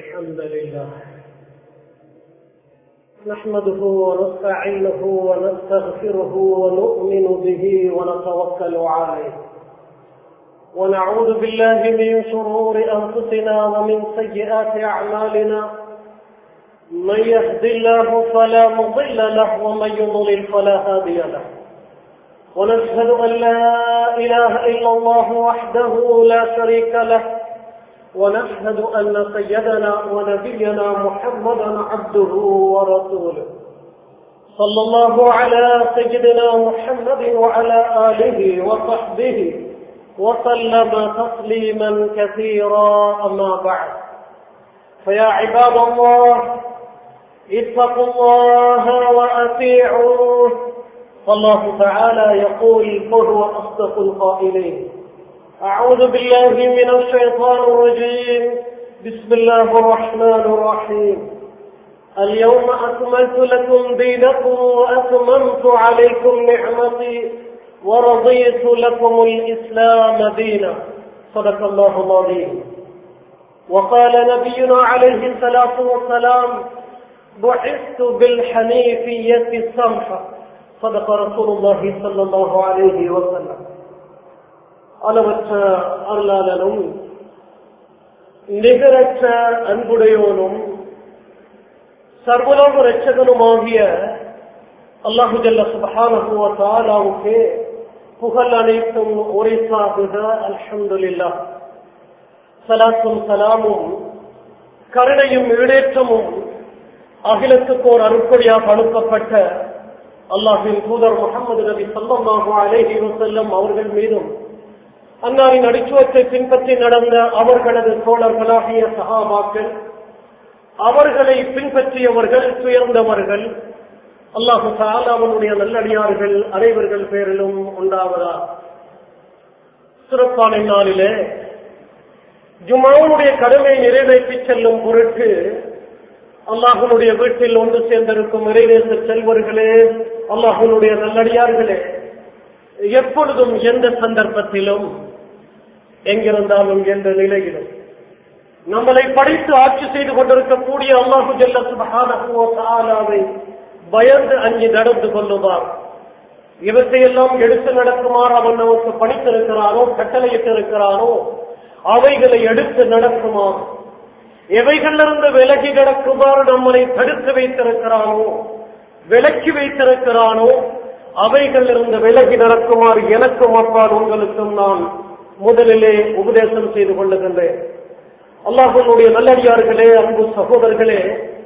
الحمد لله نحمده ونستعينه ونستغفره ونؤمن به ونتوكل عليه ونعوذ بالله من شرور أنفسنا ومن سيئات أعمالنا من يهد الله فلا مضل له ومن يضلل فلا هادي له ونشهد أن لا إله إلا الله وحده لا شريك له ونشهد أن سيدنا ونبينا محمدا عبده ورسوله صلى الله على سيدنا محمد وعلى آله وصحبه وسلم تسليما كثيرا أما بعد فيا عباد الله اتقوا الله وأطيعوه فالله تعالى يقول وهو أصدق القائلين أعوذ بالله من الشيطان الرجيم بسم الله الرحمن الرحيم اليوم أكملت لكم دينكم وأتممت عليكم نعمتي ورضيت لكم الإسلام دينا صدق الله العظيم وقال نبينا عليه الصلاة والسلام بعثت بالحنيفية السمحة صدق رسول الله صلى الله عليه وسلم அளவற்ற அருளாளனும் நிகரற்ற அன்புடையோனும் சர்வலோக ரட்சகனுமாகிய அல்லாஹு ஜல்ல சுபஹானஹுவத்தாலாவுக்கு புகழ் அனைத்தும் உரைசாகுக அல்ஹம்துலில்லா சலாத்தும் சலாமும் கருணையும் ஈடேற்றமும் அகிலத்துக்கு ஒரு அருப்படியாக அனுப்பப்பட்ட அல்லாஹின் தூதர் முகமது நபி சல்லாஹு அலேஹி வசல்லம் அவர்கள் மீதும் அன்னாரின் அடிச்சுவத்தை பின்பற்றி நடந்த அவர்களது தோழர்களாகிய சகாபாக்கள் அவர்களை பின்பற்றியவர்கள் துயர்ந்தவர்கள் அல்லாஹு அவனுடைய நல்லடியார்கள் அனைவர்கள் பேரிலும் உண்டாவதா சிறப்பான நாளிலே ஜுமாவுடைய கடமை நிறைவேற்றி செல்லும் பொருட்டு அல்லாஹனுடைய வீட்டில் ஒன்று சேர்ந்திருக்கும் இறைநேச செல்வர்களே அல்லாஹனுடைய நல்லடியார்களே எப்பொழுதும் எந்த சந்தர்ப்பத்திலும் எங்கிருந்தாலும் எந்த நிலையிலும் நம்மளை படித்து ஆட்சி செய்து கொண்டிருக்கக்கூடிய அல்லாஹு ஜல்ல சுபஹானவை பயந்து அஞ்சு நடந்து கொள்ளுவார் இவற்றையெல்லாம் எடுத்து நடக்குமாறு அவன் நமக்கு பணித்திருக்கிறானோ கட்டளையிட்டிருக்கிறானோ அவைகளை எடுத்து நடக்குமாறு எவைகளிலிருந்து விலகி நடக்குமாறு நம்மளை தடுத்து வைத்திருக்கிறானோ விலக்கி வைத்திருக்கிறானோ அவைகளிலிருந்து விலகி நடக்குமாறு எனக்கும் அப்பால் உங்களுக்கும் நான் முதலிலே உபதேசம் செய்து கொள்ளுகின்றேன் அல்லாஹனுடைய நல்லடியார்களே அன்பு சகோதரர்களே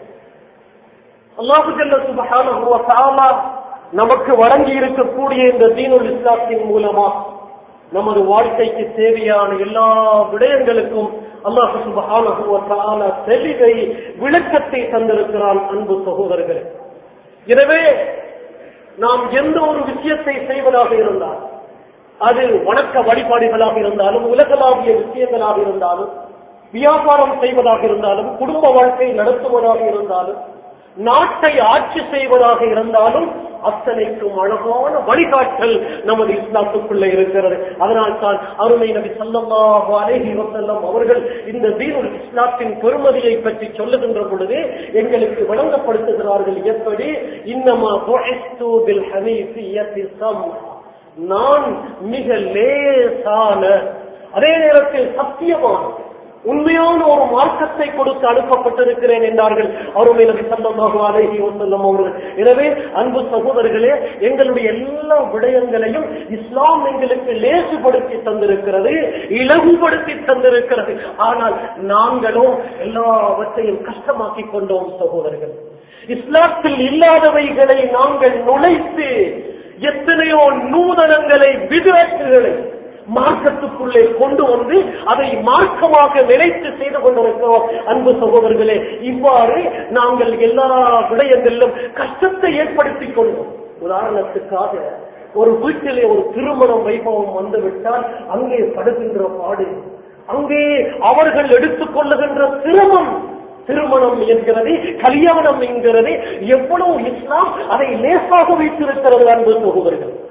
அல்லாஹு ஜல்ல சுபஹான நமக்கு வழங்கி இருக்கக்கூடிய இந்த தீனுல் இஸ்லாத்தின் மூலமா நமது வாழ்க்கைக்கு தேவையான எல்லா விடயங்களுக்கும் அல்லாஹு சுபஹான தெளிவை விளக்கத்தை தந்திருக்கிறான் அன்பு சகோதரர்களே எனவே நாம் எந்த ஒரு விஷயத்தை செய்வதாக இருந்தால் அது வணக்க வழிபாடுகளாக இருந்தாலும் உலகளாவிய விஷயங்களாக இருந்தாலும் வியாபாரம் செய்வதாக இருந்தாலும் குடும்ப வாழ்க்கை நடத்துவதாக இருந்தாலும் நாட்டை ஆட்சி செய்வதாக இருந்தாலும் அத்தனைக்கும் அழகான வழிகாட்டல் நமது இஸ்லாத்துக்குள்ள இருக்கிறது அதனால் தான் அருமை நபி சல்லல்லாஹு அலைஹி வஸல்லம் அவர்கள் இந்த தீனுல் இஸ்லாத்தின் பெருமதியை பற்றி சொல்லுகின்ற பொழுது எங்களுக்கு விளங்கப்படுத்துகிறார்கள் எப்படி இன்னமா புஇஸ்து பில் ஹனீஃபியத்தி சம்ஹா நான் மிக லேசான அதே நேரத்தில் சத்தியமான உண்மையான ஒரு மார்க்கத்தை கொடுத்து அனுப்பப்பட்டிருக்கிறேன் என்றார்கள் அருமை நபி சல்லல்லாஹு அலைஹி வஸல்லம் அவர்கள் எனவே அன்பு சகோதரர்களே எங்களுடைய எல்லா விடயங்களையும் இஸ்லாம் எங்களுக்கு லேசுபடுத்தி தந்திருக்கிறது இலகுபடுத்தி தந்திருக்கிறது ஆனால் நாங்களும் எல்லாவற்றையும் கஷ்டமாக்கி கொண்டோம் சகோதரர்கள் இஸ்லாத்தில் இல்லாதவைகளை நாங்கள் நுழைத்து எத்தனையோ நூதனங்களை விதிரட்டுகளை மார்க்கத்துக்குள்ளே கொண்டு வந்து அதை மார்க்கமாக நினைத்து செய்து கொண்டிருக்கிறோம் அன்பு சகோதரர்களே இவ்வாறு நாங்கள் எல்லா விடயங்களிலும் கஷ்டத்தை ஏற்படுத்திக் கொண்டோம் உதாரணத்துக்காக ஒரு வீட்டிலே ஒரு திருமணம் வைபவம் வந்துவிட்டால் அங்கே படுகின்ற பாடு அங்கே அவர்கள் எடுத்துக் கொள்ளுகின்ற சிரமம் திருமணம் என்கிறது கல்யாணம் என்கிறது எவ்வளவு இஸ்லாம் அதை லேசாக வைத்திருக்கிறது அன்பு சகோதரர்கள்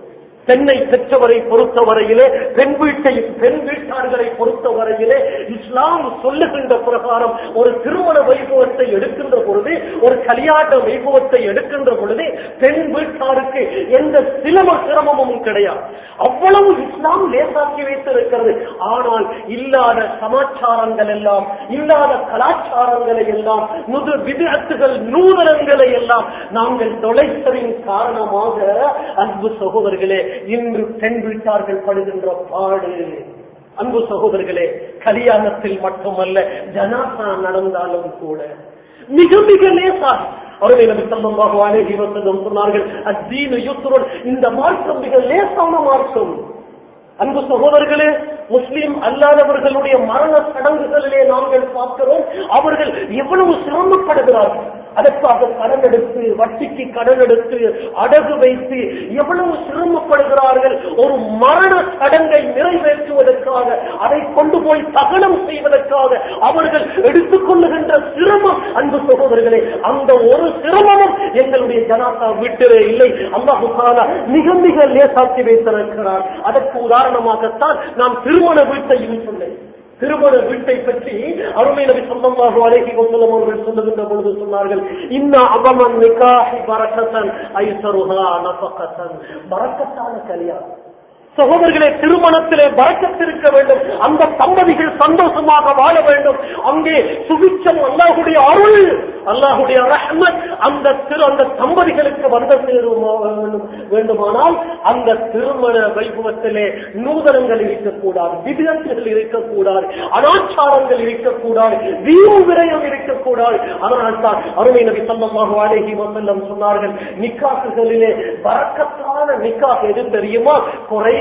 பெண்ணை பெற்றவரை பொறுத்தவரையிலே பெண் வீட்டை பெண் வீட்டார்களை பொறுத்தவரையிலே இஸ்லாம் சொல்லுகின்ற பிரகாரம் ஒரு திருமண வைபவத்தை எடுக்கின்ற பொழுது ஒரு கல்யாண வைபவத்தை எடுக்கின்ற பொழுது பெண் வீட்டாருக்கு எந்த சிலம சிரமமும் கிடையாது அவ்வளவு இஸ்லாம் லேசாக்கி வைத்திருக்கிறது ஆனால் இல்லாத சமாச்சாரங்கள் எல்லாம் இல்லாத கலாச்சாரங்களை எல்லாம் நுது விதத்துகள் நூதனங்களை எல்லாம் நாங்கள் தொலைத்ததின் காரணமாக அன்பு சகோதரர்களே இன்று பெண் வீட்டார்கள் படுகின்ற பாடு அன்பு சகோதரர்களே கல்யாணத்தில் மட்டுமல்ல ஜனாசா நடந்தாலும் கூட மிக மிக லேசாக அவர்களை நபி ஸல்லல்லாஹு அலைஹி வஸல்லம் சொன்னார்கள் அத்தீனு யுஸ்ருன் இந்த மார்க்கம் மிக லேசான மார்க்கம் அன்பு சகோதரர்களே முஸ்லிம் அல்லாதவர்களுடைய மரண சடங்குகளிலே நாங்கள் பார்க்கிறோம் அவர்கள் எவ்வளவு சிரமப்படுகிறார்கள் அதற்காக கடன் எடுத்து வட்டிக்கு கடன் எடுத்து அடகு வைத்து எவ்வளவு சிரமப்படுகிறார்கள் ஒரு மரண சடங்கை நிறைவேற்றுவதற்காக அதை கொண்டு போய் தகனம் செய்வதற்காக அவர்கள் எடுத்துக்கொள்ளுகின்ற சிரமம் அன்பு சகோதரர்களே அந்த ஒரு சிரமமும் எங்களுடைய ஜனாசா வீட்டிலே இல்லை அல்லாஹு தாலா மிக மிக லேசாக்கி வைத்திருக்கிறார் அதற்கு உதாரணமாகத்தான் நான் திருமண வீட்டையும் சொன்னேன் திருமண வீட்டை பற்றி அருமை நபி சொல்லமாக அழகி கொண்டலம் அவர்கள் சொல்லுகின்ற பொழுது சொன்னார்கள் இன்ன அபமன் நிகாஹி பரக்கத்தன் ஐசருஹா நபக்கத்தன் பரக்கத்தான கல்யாணம் சகோதரர்களே திருமணத்திலே பறக்கத்திருக்க வேண்டும் அந்த தம்பதிகள் சந்தோஷமாக வாழ வேண்டும் அங்கே சுபிச்சம் அல்லாஹுடைய அருள் அல்லாஹுடைய ரஹ்மத் அந்த திரு அந்த தம்பதிகளுக்கு வந்த சேருமா வேண்டும் வேண்டுமானால் அந்த திருமண வைபவத்திலே நூதனங்கள் இருக்கக்கூடாது விதிகத்துகள் இருக்கக்கூடாது அனாச்சாரங்கள் இருக்கக்கூடாது வீண் விரயம் இருக்கக்கூடாது அதனால் தான் அருமை நபி சல்லமாக அழகி வசல்லம் சொன்னார்கள் நிக்காக்குகளிலே பறக்கத்தான நிக்காக எது தெரியுமா குறைந்த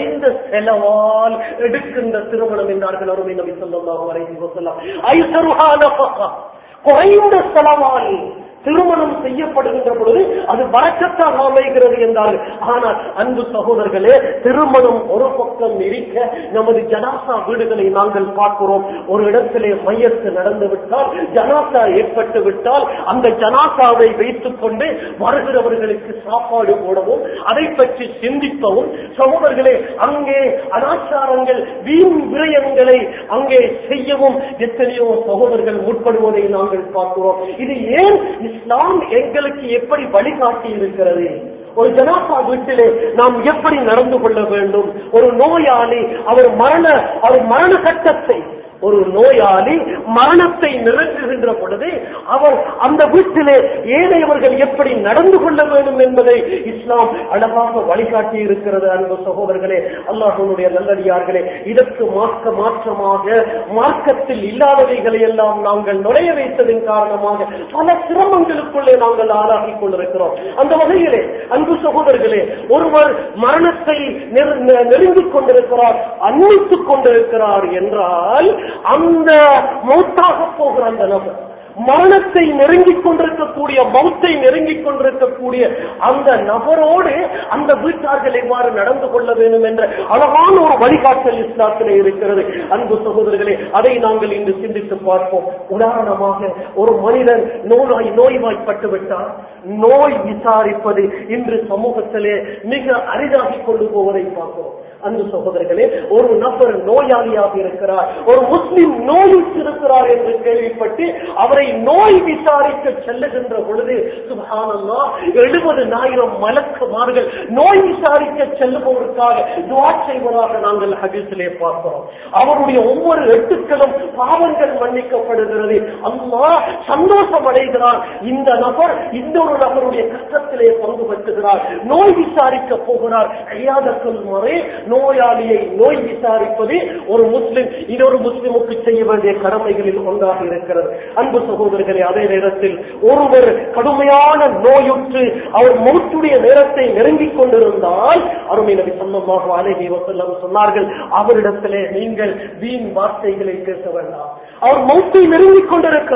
செலவால் எடுக்கின்ற திருமணம் என்றார்கள் அருமை நபி சல்லமாக அழகி வசல்லம் ஐசருஹா நஃபகா குறைந்த செலவால் திருமணம் செய்யப்படுகின்ற பொழுது அது வரக்கத்தாக அமைகிறது என்றார்கள் ஆனால் அன்பு சகோதரர்களே திருமணம் ஒரு பக்கம் இருக்க நமது ஜனாசா வீடுகளை நாங்கள் பார்க்கிறோம் ஒரு இடத்திலே மையத்து நடந்து விட்டால் ஜனாசா ஏற்பட்டு விட்டால் அந்த ஜனாசாவை வைத்துக் கொண்டு வருகிறவர்களுக்கு சாப்பாடு போடவும் அதை பற்றி சிந்திக்கவும் சகோதரர்களே அங்கே அனாச்சாரங்கள் வீண் விரயங்களை அங்கே செய்யவும் எத்தனையோ சகோதரர்கள் முற்படுவதை நாங்கள் பார்க்கிறோம் இது ஏன் இஸ்லாம் எங்களுக்கு எப்படி வழிகாட்டி இருக்கிறது ஒரு ஜனாசா வீட்டிலே நாம் எப்படி நடந்து கொள்ள வேண்டும் ஒரு நோயாளி அவர் மரண அவர் மரண கட்டத்தை ஒரு நோயாளி மரணத்தை நெருங்குகின்ற பொழுது அவர் அந்த வீட்டிலே ஏழையவர்கள் எப்படி நடந்து கொள்ள வேண்டும் என்பதை இஸ்லாம் அழகாக வழிகாட்டி இருக்கிறது அன்பு சகோதரர்களே அல்லாஹனுடைய நல்லடியார்களே இதற்கு மாற்ற மாற்றமாக மார்க்கத்தில் இல்லாதவைகளை எல்லாம் நாங்கள் நுழைய வைத்ததின் காரணமாக பல சிரமங்களுக்குள்ளே நாங்கள் ஆளாகிக் கொண்டிருக்கிறோம் அந்த வகையிலே அன்பு சகோதரர்களே ஒருவர் மரணத்தை நெரு- நெ- நெருங்கிக் கொண்டிருக்கிறார் அன்னித்துக் கொண்டிருக்கிறார் என்றால் அந்த மௌத்தாக போகிற அந்த நபர் மரணத்தை நெருங்கிக் கொண்டிருக்கக்கூடிய மௌத்தை நெருங்கிக் கொண்டிருக்கக்கூடிய அந்த நபரோடு அந்த வீட்டார்கள் எவ்வாறு நடந்து கொள்ள வேண்டும் என்ற அழகான ஒரு வழிகாட்டல் இஸ்லாத்திலே இருக்கிறது அன்பு சகோதரர்களே அதை நாங்கள் இன்று சிந்தித்து பார்ப்போம் உதாரணமாக ஒரு மனிதன் நோய் நோய்வாய்ப்பட்டு விட்டார் நோய் விசாரிப்பது இன்று சமூகத்திலே மிக அரிதாகி கொண்டு போவதை பார்க்கிறோம் அன்பு சகோதரர்களே ஒரு நபர் நோயாளியாக இருக்கிறார் ஒரு முஸ்லிம் நோயுற்றிருக்கிறார் என்று கேள்விப்பட்டு அவரை நோய் விசாரிக்க செல்லுகின்ற பொழுது சுபஹானல்லா எழுபதுனாயிரம் மலக்குமார்கள் நோய் விசாரிக்க செல்லுபவருக்காக துவா செய்வதாக நாங்கள் ஹதீஸிலே பார்க்கிறோம் அவருடைய ஒவ்வொரு எட்டுக்களும் பாவங்கள் மன்னிக்கப்படுகிறது அல்லாஹ் சந்தோஷம் அடைகிறார் இந்த நபர் இன்னொரு நபருடைய கஷ்டத்திலே பங்கு பெற்றுகிறார் நோய் விசாரிக்க போகிறார் கையாதற்குள் முறை நோயாளியை நோய் விசாரிப்பது ஒரு முஸ்லிம் இன்னொரு முஸ்லிமுக்கு செய்ய வேண்டிய கடமைகளில் ஒன்றாக இருக்கிறது அன்பு சகோதரர்களே அதே நேரத்தில் ஒருவர் கடுமையான நோயுற்று அவர் மௌத்துடைய நேரத்தை நெருங்கிக் கொண்டிருந்தால் அருமை நபி சொல்லமாக அழகி வசல்லம் சொன்னார்கள் அவரிடத்திலே நீங்கள் வீண் வார்த்தைகளை பேச வேண்டாம் அவர் மௌத்தை நெருங்கிக் கொண்டிருக்கிறார்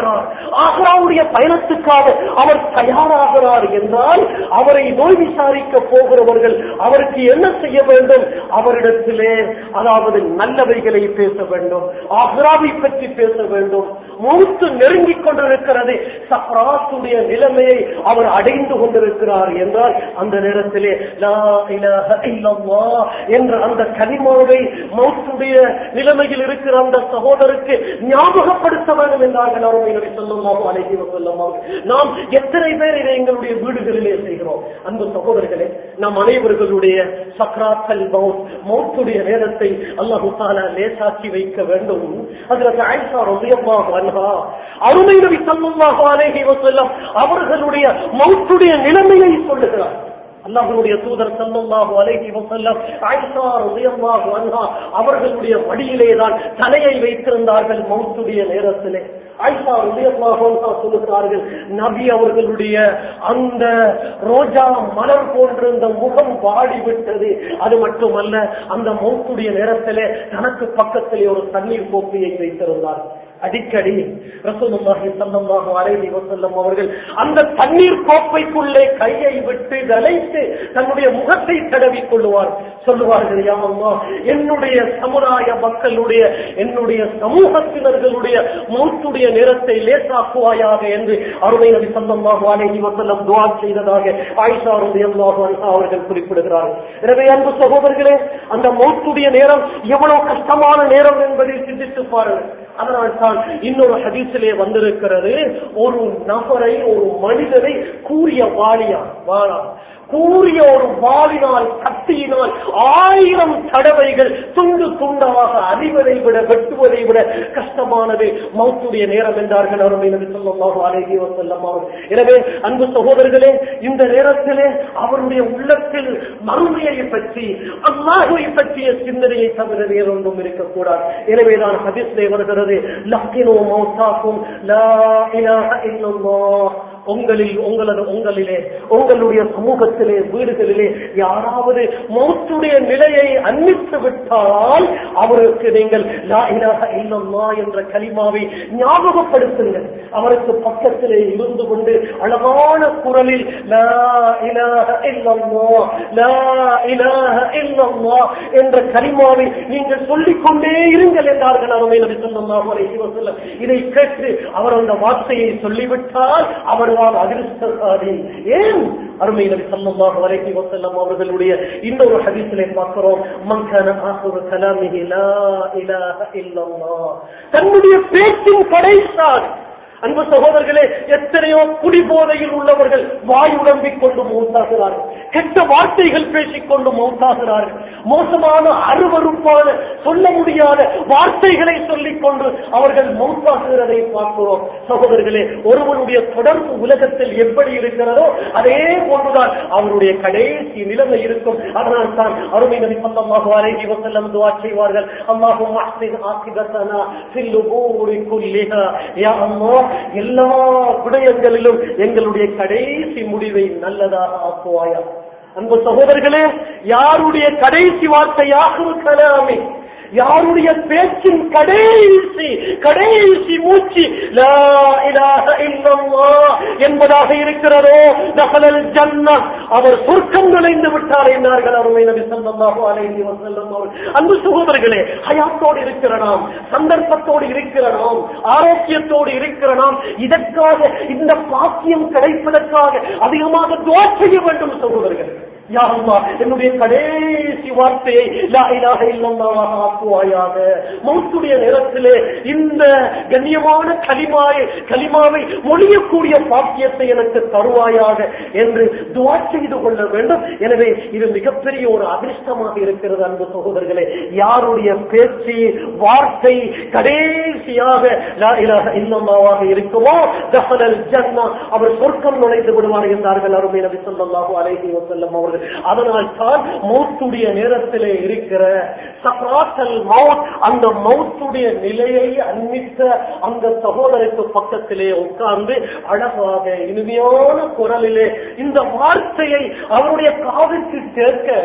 ஆக்ராவுடைய பயணத்துக்காக அவர் தயாராகிறார் என்றால் அவரை நோய் விசாரிக்க போகிறவர்கள் அவருக்கு என்ன செய்ய வேண்டும் அவரிடத்திலே அதாவது நல்லவைகளை பேச வேண்டும் ஆக்ராவை பற்றி பேச வேண்டும் மூத்து நெருங்கிக் கொண்டிருக்கிறது சப்ராத்துடைய நிலைமையை அவர் அடைந்து கொண்டிருக்கிறார் என்றால் அந்த நேரத்திலே லா இலாஹ இல்லல்லாஹ் என்ற அந்த கனிமாவை மௌத்துடைய நிலைமையில் இருக்கிற அந்த சகோதரருக்கு ஞாபகப்படுத்த வேண்டும் என்றார்கள் அருமை நபி ஸல்லல்லாஹு அலைஹி வஸல்லம் அவர்கள். நாம் எத்தனை பேர் இதை எங்களுடைய வீடுகளிலே செய்கிறோம் அன்பு சகோதரர்களே நாம் அனைவர்களுடைய சக்ராத்தல் மௌத் மௌத்துடைய நேரத்தை அல்லாஹு தாலா லேசாக்கி வைக்க வேண்டும் அதில் ஆயிஷா ரலியல்லாஹு அன்ஹா அருமை நபி ஸல்லல்லாஹு அலைஹி வஸல்லம் அவர்களுடைய மௌத்துடைய நிலைமையை சொல்லுகிறார் அல்லாஹ்வுடைய தூதர் ஸல்லல்லாஹு அலைஹி வஸல்லம் ஆயிஷா ரலியல்லாஹு அன்ஹா அவர்களுடைய மடியிலே தான் தலையை வைத்திருந்தார்கள் மௌத்துடைய நேரத்திலே ஆயிஷா ரலியல்லாஹு அன்ஹா சொல்லுகிறார்கள் நபி அவர்களுடைய அந்த ரோஜா மலர் போன்றிருந்த முகம் வாடி விட்டது அது மட்டுமல்ல அந்த மௌத்துடைய நேரத்திலே தனக்கு பக்கத்திலே ஒரு தண்ணீர் கோப்பையை வைத்திருந்தார் அடிக்கடி ரசூலுல்லாஹி ஸல்லல்லாஹு அலைஹி வஸல்லம் அவர்கள் அந்த தண்ணீர் கோப்பைக்குள்ளே கையை விட்டு நனைத்து தன்னுடைய முகத்தை தடவிக் கொள்வார் சொல்லுவார்கள் யா அல்லாஹ் என்னுடைய சமுதாய மக்களுடைய என்னுடைய சமூகத்தினர்களுடைய மௌத்துடைய நேரத்தை லேசாக்குவாயாக என்று அருமை நபி ஸல்லல்லாஹு அலைஹி வஸல்லம் துஆ செய்ததாக ஆயிஷா ரலியல்லாஹு அன்ஹா அவர்கள் குறிப்பிடுகிறார்கள் எனவே அன்பு சகோதரர்களே அந்த மௌத்துடைய நேரம் எவ்வளவு கஷ்டமான நேரம் என்பதை சிந்தித்து பாருங்கள் அதனால் தான் இன்னொரு ஹதீஸிலே வந்திருக்கிறது ஒரு நபரை ஒரு மனிதரை கூறிய வாலியா வாரா கூறிய ஒரு வாளினால் கத்தியினால் ஆயிரம் தடவைகள் துண்டு துண்டாக அறிவதை விட வெட்டுவதை விட கஷ்டமானது மௌத்துடைய நேரம் என்றார்கள் அருமை நபி ஸல்லல்லாஹு அலைஹி வஸல்லம் அவர்கள் எனவே அன்பு சகோதரர்களே இந்த நேரத்திலே அவருடைய உள்ளத்தில் மறுமையை பற்றி அல்லாஹுவை பற்றிய சிந்தனையை தவிர வேறொன்றும் இருக்கக்கூடாது எனவேதான் ஹதீஸ்லே வருகிறது லக்கினோ மௌத்தாக்கும் லா இலாஹ இல்லல்லாஹ் உங்களில் உங்களது உங்களிலே உங்களுடைய சமூகத்திலே வீடுகளிலே யாராவது மௌத்துடைய நிலையை அன்னித்து விட்டால் அவருக்கு நீங்கள் லா இலாஹ இல்லல்லாஹ் என்ற கலிமாவை ஞாபகப்படுத்துங்கள் அவருக்கு பக்கத்திலே இருந்து கொண்டு அழகான குரலில் லா இலாஹ இல்லல்லாஹ் லா இலாஹ இல்லல்லாஹ் என்ற கலிமாவை நீங்கள் சொல்லிக் கொண்டே இருங்கள் என்றார்கள் அருமை நபி ஸல்லல்லாஹு அலைஹி வஸல்லம் இதை கேட்டு அவர் அந்த வார்த்தையை சொல்லிவிட்டால் அவர்தான் அதிர்ஷ்டசாலி ஏன் அருமை நபி ஸல்லல்லாஹு அலைஹி வஸல்லம் அவர்களுடைய இன்னொரு ஹதீஸிலே பார்க்கிறோம் மன் கான ஆஹிரு கலாமிஹி லா இலாஹ இல்லல்லாஹ் தன்னுடைய பேச்சின் கடைசால் அன்பு சகோதரர்களே எத்தனையோ குடிபோதையில் உள்ளவர்கள் வாய் உடம்பிக் கொண்டு மௌத்தாகிறார்கள் கெட்ட வார்த்தைகள் பேசிக்கொண்டு மௌத்தாகிறார்கள் மோசமான அருவருப்பான சொல்ல முடியாத வார்த்தைகளை சொல்லிக் கொண்டு அவர்கள் மௌத்தாகிறதை பார்க்கிறோம் சகோதரர்களே ஒருவனுடைய தொடர்பு உலகத்தில் எப்படி இருக்கிறதோ அதே போன்றுதான் அவருடைய கடைசி நிலைமை இருக்கும் அதனால் தான் அருமை நபி ஸல்லல்லாஹு அலைஹி வஸல்லம் துஆ செய்வார்கள் அல்லாஹும்ம அஹ்சின் ஆகிபத்தனா ஃபில் உமூரி குல்லிஹா யா அல்லாஹ் எல்லா விடயங்களிலும் எங்களுடைய கடைசி முடிவை நல்லதாக ஆக்குவாயா அன்பு சகோதரர்களே யாருடைய கடைசி வார்த்தையாக கலாமே யாருடைய பேச்சின் கடைசி கடைசி மூச்சு லா இலாஹ இல்லல்லாஹ் என்பதாக இருக்கிறதோ தகலல் ஜன்னா அவர் சொர்க்கம் நுழைந்து விட்டார் என்றார்கள் அருமை நபி ஸல்லல்லாஹு அலைஹி வஸல்லம் அவர்கள் அன்பு சகோதரர்களே ஹயாத்தோடு இருக்கிற நாம் சந்தர்ப்பத்தோடு இருக்கிற நாம் ஆரோக்கியத்தோடு இருக்கிற நாம் இதற்காக இந்த பாக்கியம் கிடைப்பதற்காக அதிகமாக துவா செய்ய வேண்டும் சகோதரர்கள் யா அல்லாஹ் என்னுடைய கடைசி வார்த்தையை லா இலாஹ இல்லல்லாஹ் ஆக்குவாயாக மௌத்துடைய நேரத்திலே இந்த கண்ணியமான கலிமாயை கலிமாவை மொழியக்கூடிய பாக்கியத்தை எனக்கு தருவாயாக என்று துவா செய்து கொள்ள வேண்டும் எனவே இது மிகப்பெரிய ஒரு அதிர்ஷ்டமாக இருக்கிறது அன்பு சகோதரர்களே யாருடைய பேச்சு வார்த்தை கடைசியாக லா இலாஹ இல்லல்லாஹ் இருக்குமோ தஹலல் ஜன்னா அவர் சொர்க்கம் நுழைந்து விடுவார் என்றார்கள் அருமை நபி ஸல்லல்லாஹு அலைஹி வஸல்லம் அவர்கள் அதனால் தான் மௌத்துடைய நேரத்திலே இருக்கிற சக்ராத்தல் மௌத் அந்த மௌத்துடைய நிலையை அன்னித்த அந்த சகோதரருக்கு பக்கத்திலே உட்கார்ந்து அழகாக இனிமையான குரலிலே இந்த வார்த்தையை அவருடைய காவிற்கு சேர்க்க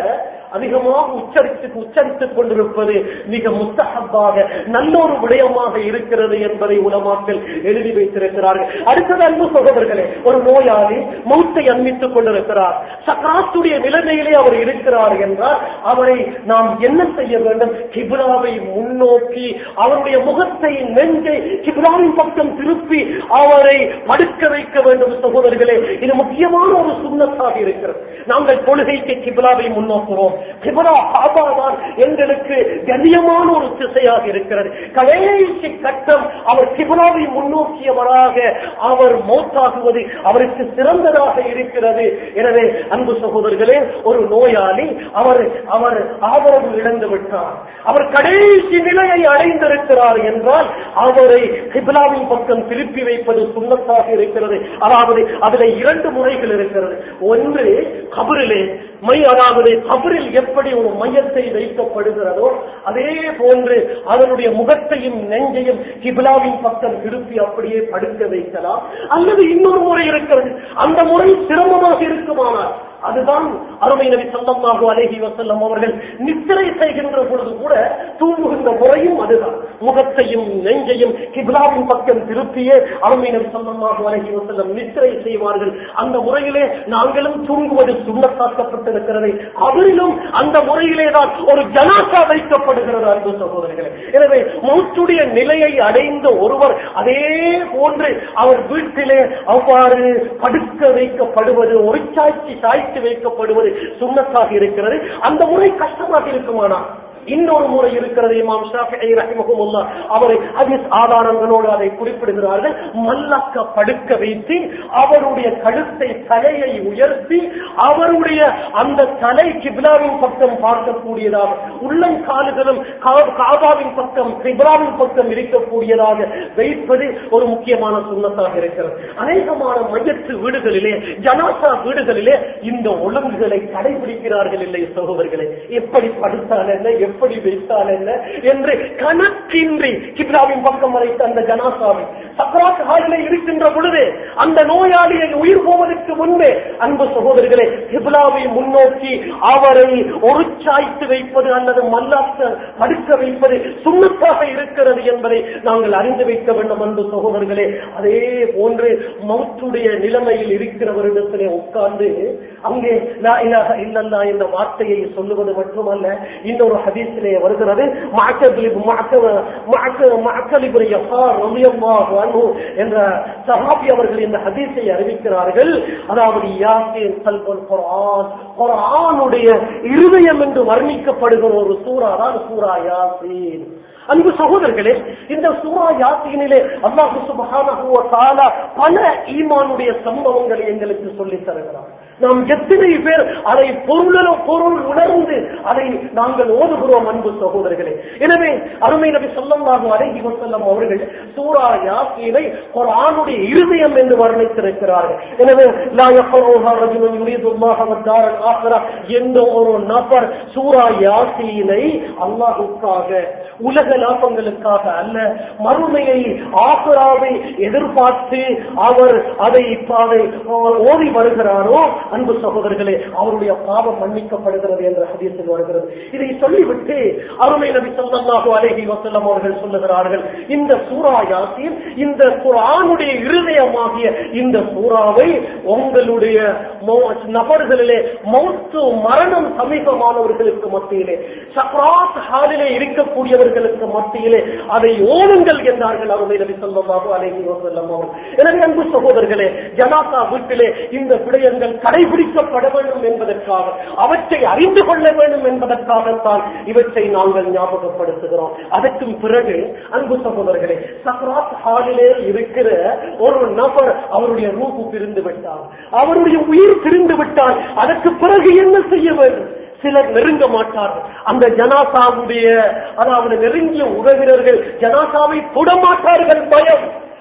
அதிகமாக உச்சரித்து உச்சரித்துக் கொண்டிருப்பது மிக முத்தகப்பாக நல்ல ஒரு விடயமாக இருக்கிறது என்பதை உலமாக்கள் எழுதி வைத்திருக்கிறார்கள் அடுத்தது அன்பு சகோதரர்களே ஒரு நோயாளி மௌத்தை அன்பித்துக் கொண்டிருக்கிறார் சக்கராத்துடைய நிலைமையிலே அவர் இருக்கிறார் என்றால் அவரை நாம் என்ன செய்ய வேண்டும் கிபிலாவை முன்னோக்கி அவருடைய முகத்தை நெஞ்சை கிபிலாவின் பக்கம் திருப்பி அவரை படுக்க வைக்க வேண்டும் சகோதரர்களே இது முக்கியமான ஒரு சுண்ணத்தாக இருக்கிறது நாங்கள் தொழுகைக்கு கிபிலாவை முன்னோக்குறோம் கிபிலா காபா தான் எங்களுக்கு கண்ணியமான ஒரு திசையாக இருக்கிறது கடைசி கட்டம் அவர் கிபிலாவை முன்னோக்கியவராக அவர் மௌத்தாகுவது அவருக்கு சிறந்ததாக இருக்கிறது எனவே அன்பு சகோதரர்களே ஒரு நோயாளி அவர் அவர் ஆதரவு இழந்து விட்டார் அவர் கடைசி நிலையை அடைந்திருக்கிறார் என்றால் அவரை கிபிலாவின் பக்கம் திருப்பி வைப்பது சுண்ணத்தாக இருக்கிறது அதாவது அதில் இரண்டு முறைகள் இருக்கிறது ஒன்று கபரிலே மை அதாவது கபரில் எப்படி ஒரு மையத்தை வைக்கப்படுகிறதோ அதே போன்று அதனுடைய முகத்தையும் நெஞ்சையும் கிபிலாவின் பக்கம் திருப்பி அப்படியே படுக்க வைக்கலாம் அல்லது இன்னொரு முறை இருக்கிறது அந்த முறை சிரமமாக இருக்குமானால் அதுதான் அருமை நபி சல்லல்லாஹு அலைஹி வஸல்லம் அவர்கள் நித்திரை செய்கின்ற பொழுது கூட தூங்குகின்ற முறையும் அதுதான் முகத்தையும் நெஞ்சையும் கிப்லாவின் பக்கம் திருப்பியே அருமை நபி சல்லல்லாஹு அலைஹி வஸல்லம் நித்திரை செய்வார்கள் அந்த முறையிலே நாங்களும் தூங்குவது சுண்ணத்தாக்கப்பட்டிருக்கிறது அவரிலும் அந்த முறையிலே தான் ஒரு ஜனாசா வைக்கப்படுகிறது அன்பு சகோதரர்களே எனவே மௌத்துடைய நிலையை அடைந்த ஒருவர் அதே போன்று அவர் வீட்டிலே அவ்வாறு படுக்க வைக்கப்படுவது ஒரு சாய்ச்சி சாய்த்து வைக்கப்படுவது சுண்ணத்தாக இருக்கிறது அந்த முறை கஷ்டமாக இருக்குமானா இன்னொரு முறை இருக்கிறது இமாம் ஷாஃபிஐ ரஹிமஹுல்லாஹ் அவரை ஹதீஸ் ஆதாரங்களோடு அதை குறிப்பிடுகிறார்கள் மல்லக்க படுக்க வைத்து அவருடைய கழுத்தை தலையை உயர்த்தி அவருடைய அந்த தலை கிப்லாவின் பக்கம் பார்க்கக்கூடியதாக உள்ளங்கால்களும் கா- காபாவின் பக்கம் கிப்லாவின் பக்கம் இருக்கக்கூடியதாக வைப்பது ஒரு முக்கியமான சுண்ணத்தாக இருக்கிறது அநேகமான மையத்து வீடுகளிலே ஜனாசா வீடுகளிலே இந்த ஒழுங்குகளை கடைபிடிக்கிறார்கள் இல்லை சகோதரர்களே எப்படி படுத்தால் என்ன எப்படி வைத்தால் என்ன என்று கணக்கின்றி கிப்லாவின் பக்கம் வரைத்த அந்த ஜனாசாவை சக்கராத் ஹாலிலே இருக்கின்ற பொழுது அந்த நோயாளியை உயிர் போவதற்கு முன்பே அன்பு சகோதரர்களே கிப்லாவை முன்னோக்கி அவரை ஒரு சாய்த்து வைப்பது அல்லது மல்லாக்க படுக்க வைப்பது சுண்ணத்தாக இருக்கிறது என்பதை நாங்கள் அறிந்து வைக்க வேண்டும் அன்பு சகோதரர்களே அதே போன்று மௌத்துடைய நிலைமையில் இருக்கிறவரிடத்திலே உட்கார்ந்து அங்கே லா இலாஹ இல்லல்லா என்ற வார்த்தையை சொல்லுவது மட்டுமல்ல இன்னொரு ஹதீஸிலே வருகிறது மஅக்கபில் மஅக்க- மஅக்க- மஅக்கலிபுரி யஸார் ரலியல்லாஹு அன்ஹு என்ற சஹாபி அவர்கள் இந்த ஹதீஸை அறிவிக்கிறார்கள் அதாவது யாசின் கல்புல் குர்ஆன் குர்ஆனுடைய இருதயம் என்று வர்ணிக்கப்படுகிற ஒரு சூறா தான் சூரா யாசீன் அன்பு சகோதரர்களே இந்த சூரா யாசீனிலே அல்லாஹு சுப்ஹானஹு வ தஆலா பல ஈமானுடைய சம்பவங்களை எங்களுக்கு சொல்லித் தருகிறார் நாம் எத்தனை பேர் அதை பொருளோ பொருள் உணர்ந்து அதை நாங்கள் ஓதுகிறோம் அன்பு சகோதரர்களே எனவே அருமை நபி ஸல்லல்லாஹு அலைஹி வஸல்லம் அவர்கள் சூரா யாசீனை குர்ஆனுடைய இருதயம் என்று வர்ணித்திருக்கிறார்கள் எனவே லா யக்ரூஹா ரஜுலுன் யுரீதுல்லாஹ வத்தாரல் ஆখিরা என்ற ஒரு நபர் சூரா யாசீனை அல்லாஹ்வுக்காக உலக லாபங்களுக்காக அல்ல மறுமையை ஆசுராவை எதிர்பார்த்து அவர் அதை அதை ஓதி வருகிறாரோ அன்பு சகோதரர்களே அவருடைய பாவம் மன்னிக்கப்படுகிறது என்ற ஹதீஸில் வருகிறது இதை சொல்லிவிட்டு அருமை நபி ஸல்லல்லாஹு அலைஹி வஸல்லம் அவர்கள் சொல்லுகிறார்கள் இந்த சூரா யாசீன் இந்த குர்ஆனுடைய இருதயமாகிய இந்த சூறாவை உங்களுடைய மௌ- நபர்களிலே மௌத்து மரணம் சமீபமானவர்களுக்கு மத்தியிலே சக்ராத் ஹாலிலே இருக்கக்கூடியவர்களுக்கு மத்தியிலே அதை ஓடுங்கள் என்றார்கள் அருமை நபி ஸல்லல்லாஹு அலைஹி வஸல்லம் அவர்கள் எனவே அன்பு சகோதரர்களே ஜனாசா வீட்டிலே இந்த விடயங்கள் கடைபிடிக்கப்பட வேண்டும் என்பதற்காக அவற்றை அறிந்து கொள்ள வேண்டும் என்பதற்காகத்தான் இவற்றை நாங்கள் ஞாபகப்படுத்துகிறோம் அதற்கும் பிறகு அன்பு சகோதரர்களே சக்ராத் ஹாலிலே இருக்கிற ஒரு நபர் அவருடைய ரூபு பிரிந்து விட்டார் அவருடைய உயிர் பிரிந்து விட்டால் அதற்கு பிறகு என்ன செய்ய வேண்டும் சிலர் நெருங்க மாட்டார்கள் அந்த ஜனாசாவுடைய அதாவது நெருங்கிய உறவினர்கள் ஜனாசாவை தொடமாட்டார்கள் பயம்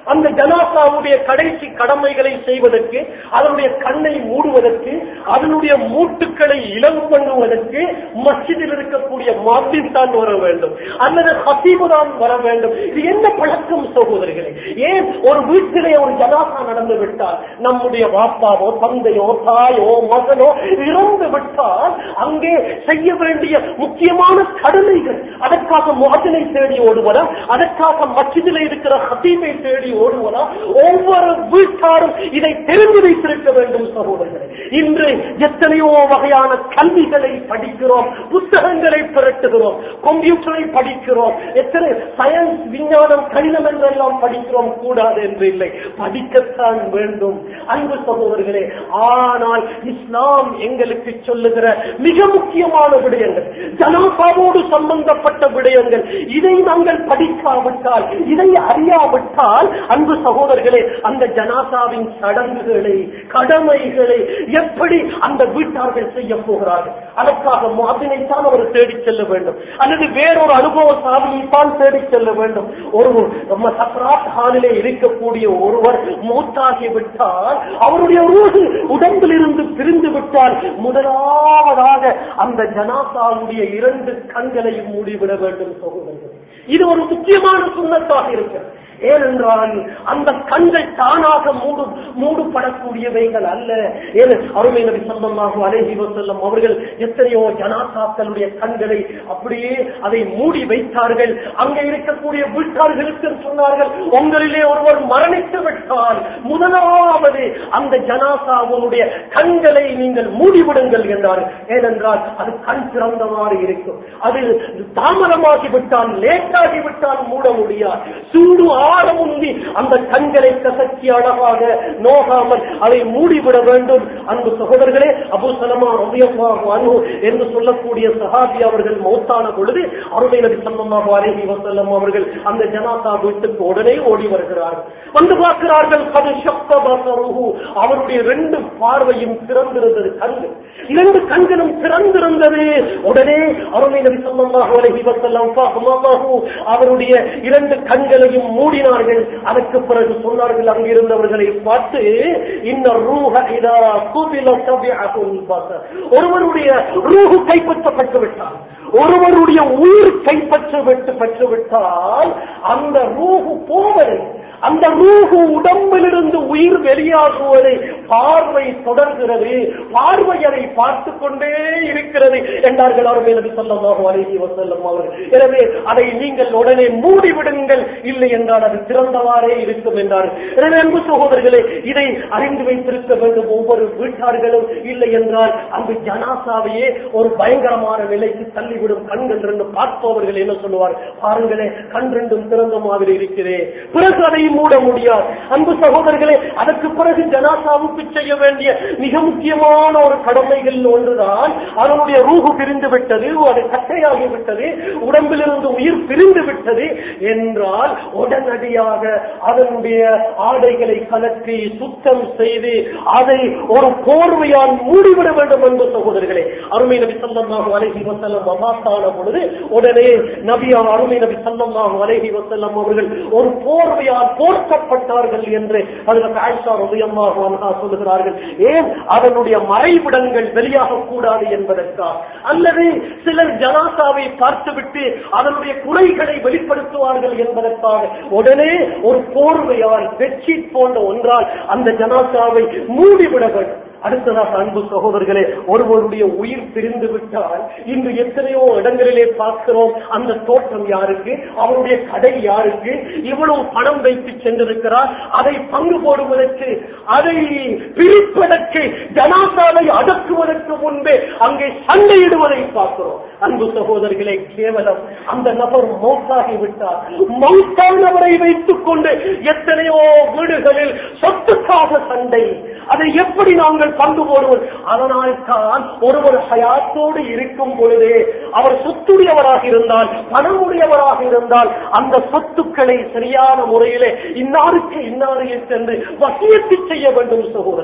அந்த ஜனாசாவுடைய கடைசி கடமைகளை செய்வதற்கு அதனுடைய கண்ணை மூடுவதற்கு அதனுடைய மூட்டுக்களை இலவு பண்ணுவதற்கு மஸ்ஜிதில் இருக்கக்கூடிய மாப்பின் தான் வர வேண்டும் அல்லது ஹசீபு தான் வர வேண்டும் இது என்ன பழக்கம் சகோதரர்களே ஏன் ஒரு வீட்டிலே ஒரு ஜனாசா நடந்து விட்டால் நம்முடைய பாப்பாவோ தந்தையோ தாயோ மகனோ இறந்து விட்டால் அங்கே செய்ய வேண்டிய முக்கியமான கடமைகள் அதற்காக முகத்தினை தேடி ஓடுவதா அதற்காக மச்சிதில் இருக்கிற ஹசீமை தேடி ஓடுவதா ஒவ்வொரு வீட்டாரும் இதை தெரிந்து வைத்திருக்க வேண்டும் சகோதரர்களே இன்று எத்தனையோ வகையான கல்விகளை படிக்கிறோம் புத்தகங்களை திரட்டுகிறோம் கம்ப்யூட்டரை படிக்கிறோம் எத்தனை சயின்ஸ் விஞ்ஞானம் கணிதம் என்றெல்லாம் படிக்கிறோம் கூடாது என்று இல்லை படிக்கத்தான் வேண்டும் அன்பு சகோதரர்களே ஆனால் இஸ்லாம் எங்களுக்கு சொல்லுகிற மிக முக்கியமான விடயங்கள் ஜனாசாவோடு சம்பந்தப்பட்ட விடயங்கள் இதை நாங்கள் படிக்காவிட்டால் இதை அறியாவிட்டால் அன்பு சகோதரர்களே அந்த ஜனாசாவின் சடங்குகளை கடமைகளை எப்படி அந்த வீட்டார்கள் செய்ய போகிறார்கள் அதற்காக மாதினைத்தான் அவர் தேடி செல்ல வேண்டும் அல்லது வேறொரு அனுபவ சாதனைத்தான் தேடி செல்ல வேண்டும் ஒரு நம்ம சக்ராத் ஹாலிலே இருக்கக்கூடிய ஒருவர் மூத்தாகி விட்டால் அவருடைய ரூஹு உடம்பில் இருந்து பிரிந்து விட்டால் முதலாவதாக அந்த ஜனாசாவுடைய இரண்டு கண்களையும் மூடிவிட வேண்டும் சகோதரர்கள் இது ஒரு முக்கியமான சுண்ணத்தாக இருக்கிறது ஏனென்றால் அந்த கண்கள் தானாக மூடு மூடப்படக்கூடியவைகள் அல்ல ஏன் அருமை நபி சொல்லமாக அலேஹி வசல்லம் அவர்கள் எத்தனையோ ஜனாசாக்களுடைய கண்களை அப்படியே அதை மூடி வைத்தார்கள் அங்கே இருக்கக்கூடிய வீட்டார்களுக்கு சொன்னார்கள் உங்களிலே ஒருவர் மரணித்து விட்டால் முதலாவது அந்த ஜனாசாவுடைய கண்களை நீங்கள் மூடிவிடுங்கள் என்றார் ஏனென்றால் அது கண் திறந்தவாறு இருக்கும் அது தாமதமாகி விட்டால் லேட்டாகி விட்டால் மூட முடியாது சூடு ஆழமுந்தி அந்த கண்களை கசக்கி அழகாக நோகாமல் அதை மூடிவிட வேண்டும் அன்பு சகோதரர்களே அபு சலமா ரபியல்லாஹு அன்ஹு என்று சொல்லக்கூடிய சஹாபி அவர்கள் மௌத்தான பொழுது அருமை நபி ஸல்லல்லாஹு அலைஹி வஸல்லம் அவர்கள் அந்த ஜனாசா வீட்டுக்கு உடனே ஓடி வருகிறார்கள் வந்து பார்க்கிறார்கள் கது ஷப்த பஸருஹு அவருடைய ரெண்டு பார்வையும் திறந்திருந்தது கண்கள் இரண்டு கண்களும் திறந்திருந்தது உடனே அருமை நபி ஸல்லல்லாஹு அலைஹி வஸல்லம் ஃபஹமஹு அவருடைய இரண்டு கண்களையும் மூடினார்கள் அதற்கு பிறகு சொன்னார்கள் அங்கிருந்தவர்களை பார்த்து இன்ன ரூஹ இதா குபில தபிஅகுல் பஸர் ஒருவருடைய ரூஹு கைப்பற்றப்பட்டு விட்டார் ஒருவருடைய உயிர் கைப்பற்றப்பட்டு பெற்றுவிட்டால் அந்த ரூஹு போவதை அந்த ரூஹு உடம்பிலிருந்து உயிர் வெளியாகுவதை பார்வை தொடர்கிறது பார்வை அதை பார்த்து கொண்டே இருக்கிறது என்றார்கள் அவர்கள் என்று சொல்லமாக அழகி வசல்லம் அவர்கள் எனவே அதை நீங்கள் உடனே மூடிவிடுங்கள் இல்லை என்றால் அது திறந்தவாறே இருக்கும் என்றார்கள் எனவே அன்பு சகோதரர்களே இதை அறிந்து வைத்திருக்க வேண்டும் ஒவ்வொரு வீட்டார்களும் இல்லை என்றால் அந்த ஜனாசாவையே ஒரு பயங்கரமான நிலைக்கு தள்ளிவிடும் கண்கள் ரெண்டு பார்ப்பவர்கள் என்ன சொல்லுவார் பாருங்களே கண் ரெண்டும் திறந்த மாதிரி இருக்கிறேன் பிறகு அதை மூட முடியாது அன்பு சகோதரர்களே அதற்கு பிறகு ஜனாசாவுக்கு செய்ய வேண்டிய மிக முக்கியமான ஒரு கடமைகள் ஒன்றுதான் அதனுடைய ரூகு பிரிந்து விட்டது அது கட்டையாகி விட்டது உடம்பிலிருந்து உயிர் பிரிந்து விட்டது என்றால் உடனடியாக அதனுடைய ஆடைகளை கலற்றி சுத்தம் செய்து அதை ஒரு போர்வையால் மூடிவிட வேண்டும் அன்பு சகோதரர்களே அருமை நபி சல்லல்லாஹு அலைஹி வஸல்லம் வஃபாத்தான பொழுது உடனே நபி அருமை நபி சல்லல்லாஹு அலைஹி வஸல்லம் அவர்கள் ஒரு போர்வையால் போர்க்கப்பட்டார்கள் என்று அதில் ஆயிஷா ரலியல்லாஹு அன்ஹா சொல்லுகிறார்கள் ஏன் அதனுடைய மறைவிடங்கள் வெளியாக கூடாது என்பதற்காக அல்லது சிலர் ஜனாசாவை பார்த்துவிட்டு அதனுடைய குறைகளை வெளிப்படுத்துவார்கள் என்பதற்காக உடனே ஒரு போர்வையால் பெட்ஷீட் போன்ற ஒன்றால் அந்த ஜனாசாவை மூடிவிட வேண்டும் அடுத்ததாக அன்பு சகோதரர்களே ஒருவருடைய உயிர் பிரிந்து விட்டால் இன்று எத்தனையோ இடங்களிலே பார்க்கிறோம் அந்த தோட்டம் யாருக்கு அவருடைய கடை யாருக்கு இவ்வளவு பணம் வைத்து சென்றிருக்கிறார் அதை பங்கு போடுவதற்கு அதை பிரிப்பதற்கு ஜனாசாவை அடக்குவதற்கு முன்பே அங்கே சண்டையிடுவதை பார்க்கிறோம் அன்பு சகோதரர்களே கேவலம் அந்த நபர் மௌத்தாகி விட்டார் மௌத்தானவரை வைத்துக் கொண்டு எத்தனையோ வீடுகளில் சொத்துக்காக சண்டை அதை எப்படி நாங்கள் பங்கு போடுவோம் அதனால் தான் ஒருவர் ஹயாத்தோடு இருக்கும் பொழுதே அவர் சொத்துடையவராக இருந்தால் பணமுடையவராக இருந்தால் அந்த சொத்துக்களை சரியான முறையிலே இன்னாருக்கு இன்னாரையை சென்று வசியத்து செய்ய வேண்டும் சகோதரர்கள்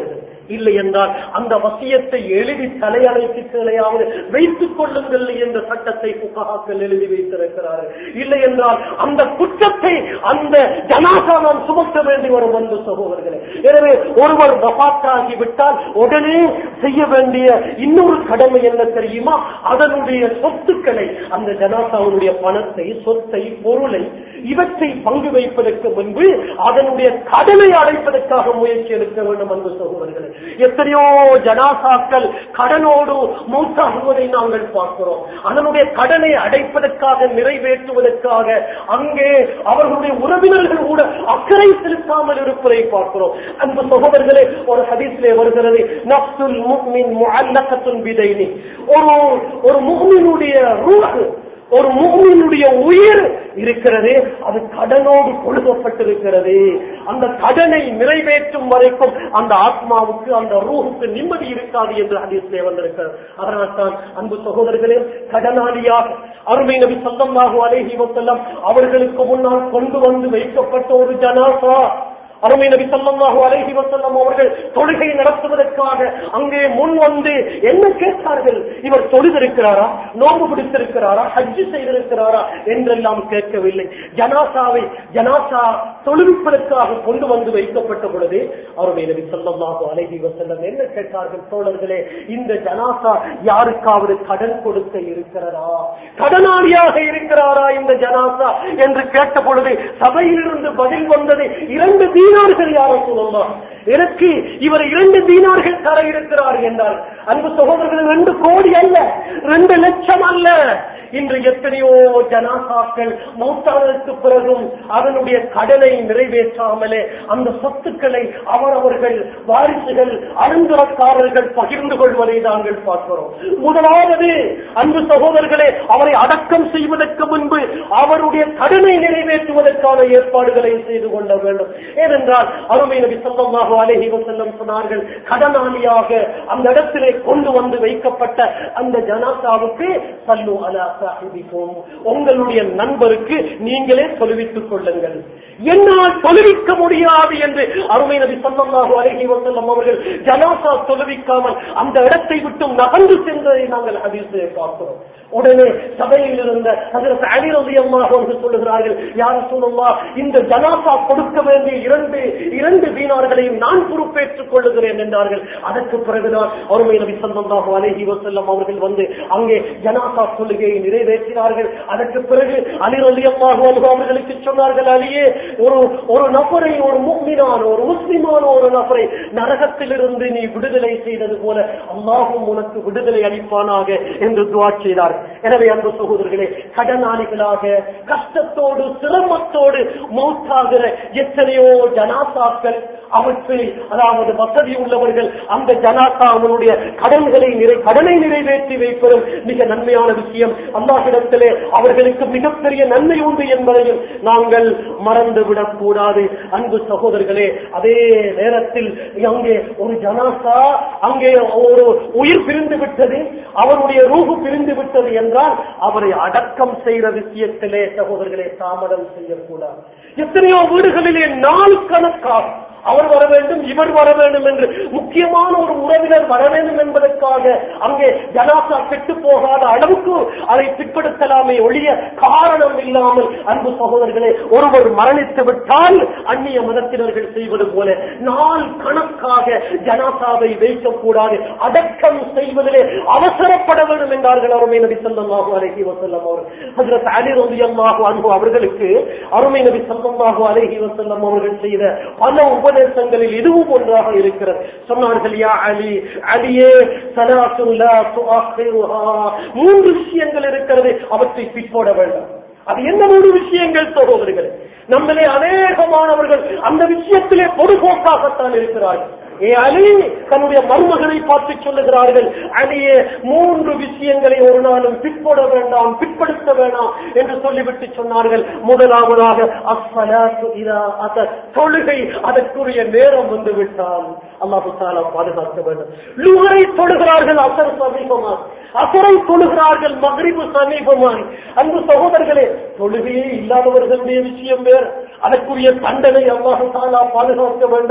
இல்லை என்றால் அந்த வசியத்தை எழுதி தலையணைக்கு கீழையாவது வைத்துக் கொள்ளுங்கள் என்ற சட்டத்தை புகாக்கள் எழுதி வைத்திருக்கிறார்கள் இல்லை என்றால் அந்த குற்றத்தை அந்த ஜனாசா நாம் சுமத்த வேண்டி வரும் அன்பு சகோதரர்களே எனவே ஒருவர் வபாத்தாகி விட்டால் உடனே செய்ய வேண்டிய இன்னொரு கடமை என்ன தெரியுமா அதனுடைய சொத்துக்களை அந்த ஜனாசாவுடைய பணத்தை சொத்தை பொருளை இவற்றை பங்கு வைப்பதற்கு முன்பு அதனுடைய கடனை அடைப்பதற்காக முயற்சி எடுக்க வேண்டும் அன்பு சகோதரர்களே எத்தனையோ ஜனாசாக்கள் கடனோடு மூத்தாகுவதை நாங்கள் பார்க்கிறோம் அதனுடைய கடனை அடைப்பதற்காக நிறைவேற்றுவதற்காக அங்கே அவர்களுடைய உறவினர்கள் கூட அக்கறை செலுத்தாமல் இருப்பதை பார்க்கிறோம் அன்பு சகோதரர்களே ஒரு ஹதீஸிலே வருகிறது நப்சுல் முக்மின் முஅல்லகத்துன் பிதைனி ஒரு ஒரு முக்மினுடைய ரூஹ் ஒரு மூமியினுடைய உயிர் இருக்கிறது அது கடனோடு கொழுகப்பட்டிருக்கிறது அந்த கடனை நிறைவேற்றும் வரைக்கும் அந்த ஆத்மாவுக்கு அந்த ரூஹுக்கு நிம்மதி இருக்காது என்று ஹதீஸிலே வந்திருக்கிறது அதனால் தான் அன்பு சகோதரர்களே கடனாளியாக அருமை நபி சல்லல்லாஹு அலைஹி வஸல்லம் அவர்களுக்கு முன்னால் கொண்டு வந்து வைக்கப்பட்ட ஒரு ஜனாசா அருமை நபி சல்லல்லாஹு அலைஹி வஸல்லம் அவர்கள் தொழுகை நடத்துவதற்காக அங்கே முன் வந்து என்ன கேட்டார்கள் இவர் தொழுதிருக்கிறாரா நோன்பு பிடித்திருக்கிறாரா ஹஜ்ஜு செய்திருக்கிறாரா என்றெல்லாம் கேட்கவில்லை ஜனாசாவை ஜனாசா தொழுவிப்பதற்காக கொண்டு வந்து வைக்கப்பட்ட பொழுது அருமை நபி சல்லல்லாஹு அலைஹி வஸல்லம் என்ன கேட்டார்கள் தோழர்களே இந்த ஜனாசா யாருக்காவது கடன் கொடுக்க இருக்கிறதா கடனாளியாக இருக்கிறாரா இந்த ஜனாசா என்று கேட்ட பொழுது சபையிலிருந்து பதில் வந்தது இரண்டு தீனார்கள் யாரும் சொல்லலாம் எனக்கு இவர் இரண்டு தீனார்கள் தர இருக்கிறார் என்றார் அன்பு சகோதரர்கள் ரெண்டு கோடி அல்ல ரெண்டு லட்சம் அல்ல இன்று எத்தனையோ ஜனாசாக்கள் மௌத்தானதுக்கு பிறகும் அதனுடைய கடனை நிறைவேற்றாமலே அந்த சொத்துக்களை அவரவர்கள் வாரிசுகள் அருந்துரக்காரர்கள் பகிர்ந்து கொள்வதை நாங்கள் பார்க்கிறோம் முதலாவது அன்பு சகோதரர்களே அவரை அடக்கம் செய்வதற்கு முன்பு அவருடைய கடனை நிறைவேற்றுவதற்கான ஏற்பாடுகளை செய்து கொள்ள வேண்டும் ஏனென்றால் அருமை நபி சொல்லமாக அழகி செல்லம் சொன்னார்கள் கடனாளியாக அந்த இடத்திலே கொண்டு வந்து வைக்கப்பட்ட அந்த ஜனாசாவுக்கு சல்லு அலா சாஹிபிக்கும் உங்களுடைய நண்பருக்கு நீங்களே தொழுவித்துக் கொள்ளுங்கள் என்னால் தொழுவிக்க முடியாது என்று அருமை நபி சொல்லமாக அழகி செல்லம் அவர்கள் ஜனாசா தொழுவிக்காமல் அந்த இடத்தை விட்டு நகர்ந்து சென்றதை நாங்கள் ஹதீஸிலே பார்க்கிறோம் உடனே சபையில் இருந்த அதற்கு அணிரதியமாக அவர்கள் சொல்லுகிறார்கள் யார சொல்லா இந்த ஜனாசா கொடுக்க வேண்டிய இரண்டு இரண்டு வீணார்களையும் நான் பொறுப்பேற்றுக் கொள்ளுகிறேன் என்றார்கள் அதற்கு பிறகுதான் அருமை நபி சல்லாஹு அலஹி வசல்லம் அவர்கள் வந்து அங்கே ஜனாசா கொள்கையை நிறைவேற்றினார்கள் அதற்கு பிறகு அலிரதியமாக அவர்களுக்கு சொன்னார்கள் அலியே ஒரு ஒரு நபரை ஒரு முக்மினான ஒரு முஸ்லிமான ஒரு நபரை நரகத்திலிருந்து நீ விடுதலை செய்தது போல அல்லாஹும் உனக்கு விடுதலை அளிப்பானாக என்று துவா செய்தார் எனவே அன்பு சகோதரர்களே கடனாளிகளாக கஷ்டத்தோடு சிரமத்தோடு மௌத்தாகிற எத்தனையோ ஜனாசாக்கள் அவற்றில் அதாவது வசதி உள்ளவர்கள் அந்த ஜனாசா அவனுடைய கடன்களை நிறை கடனை நிறைவேற்றி வைப்பதும் மிக நன்மையான விஷயம் அல்லாஹிடத்திலே அவர்களுக்கு மிகப்பெரிய நன்மை உண்டு என்பதையும் நாங்கள் மறந்துவிடக் கூடாது அன்பு சகோதரர்களே அதே நேரத்தில் அங்கே ஒரு ஜனாசா அங்கே ஒரு உயிர் பிரிந்து விட்டது அவருடைய ரூபு பிரிந்து விட்டது என்றால் அவரை அடக்கம் செய்த விஷயத்திலே சகோதரர்களே தாமதம் செய்யக்கூடாது எத்தனையோ வீடுகளிலே நாள் கணக்காக அவர் வர வேண்டும் இவர் வர வேண்டும் என்று முக்கியமான ஒரு உறவினர் வர வேண்டும் என்பதற்காக அங்கே ஜனாசா கெட்டு போகாத அளவுக்கு அதை பிற்படுத்தலாமே ஒழிய காரணம் இல்லாமல் அன்பு சகோதரர்களே ஒருவர் மரணித்து விட்டால் அந்நிய மதத்தினர்கள் செய்வது போல நாள் கணக்காக ஜனாசாவை வைக்கக்கூடாது அடக்கம் செய்வதிலே அவசரப்பட வேண்டும் என்றார்கள் அருமை நபி சல்லல்லாஹு அலைஹி வஸல்லம் அவர் ஹஜ்ரத் அலி ரலியல்லாஹு அன்ஹு அவர்களுக்கு அருமை நபி சல்லல்லாஹு அலைஹி வஸல்லம் அவர்கள் செய்த பல உபதேசங்களில் இதுவும் ஒன்றாக இருக்கிறது சொன்னார்கள் யா அலி அலியே சலாத்துன் லா துஅخிருஹா மூன்று விஷயங்கள் இருக்கிறது அவற்றை பிற்போட வேண்டாம் அது என்ன மூன்று விஷயங்கள் சகோதரர்கள் நம்மளே அநேகமானவர்கள் அந்த விஷயத்திலே பொதுபோக்காகத்தான் இருக்கிறார்கள் ஏ அலி தன்னுடைய மருமகனை பார்த்து சொல்லுகிறார்கள் அலியே மூன்று விஷயங்களை ஒரு நாளும் பிற்பட வேண்டாம் பிற்படுத்த வேண்டாம் என்று சொல்லிவிட்டு சொன்னார்கள் முதலாவதாக அஸ்ஸலாத்து இதா அத தொழுகை அதற்குரிய நேரம் வந்து விட்டால் அல்லாஹு தாலா பாதுகாக்க வேண்டும் லுகரை தொழுகிறார்கள் அசர் சமீபமான் அசரை தொழுகிறார்கள் மகரிபு சமீபமான் அன்பு சகோதரர்களே தொழுகையே இல்லாதவர்களுடைய விஷயம் வேறு அதற்குரிய தண்டனை அல்லாஹு தாலா பாதுகாக்க வேண்டும்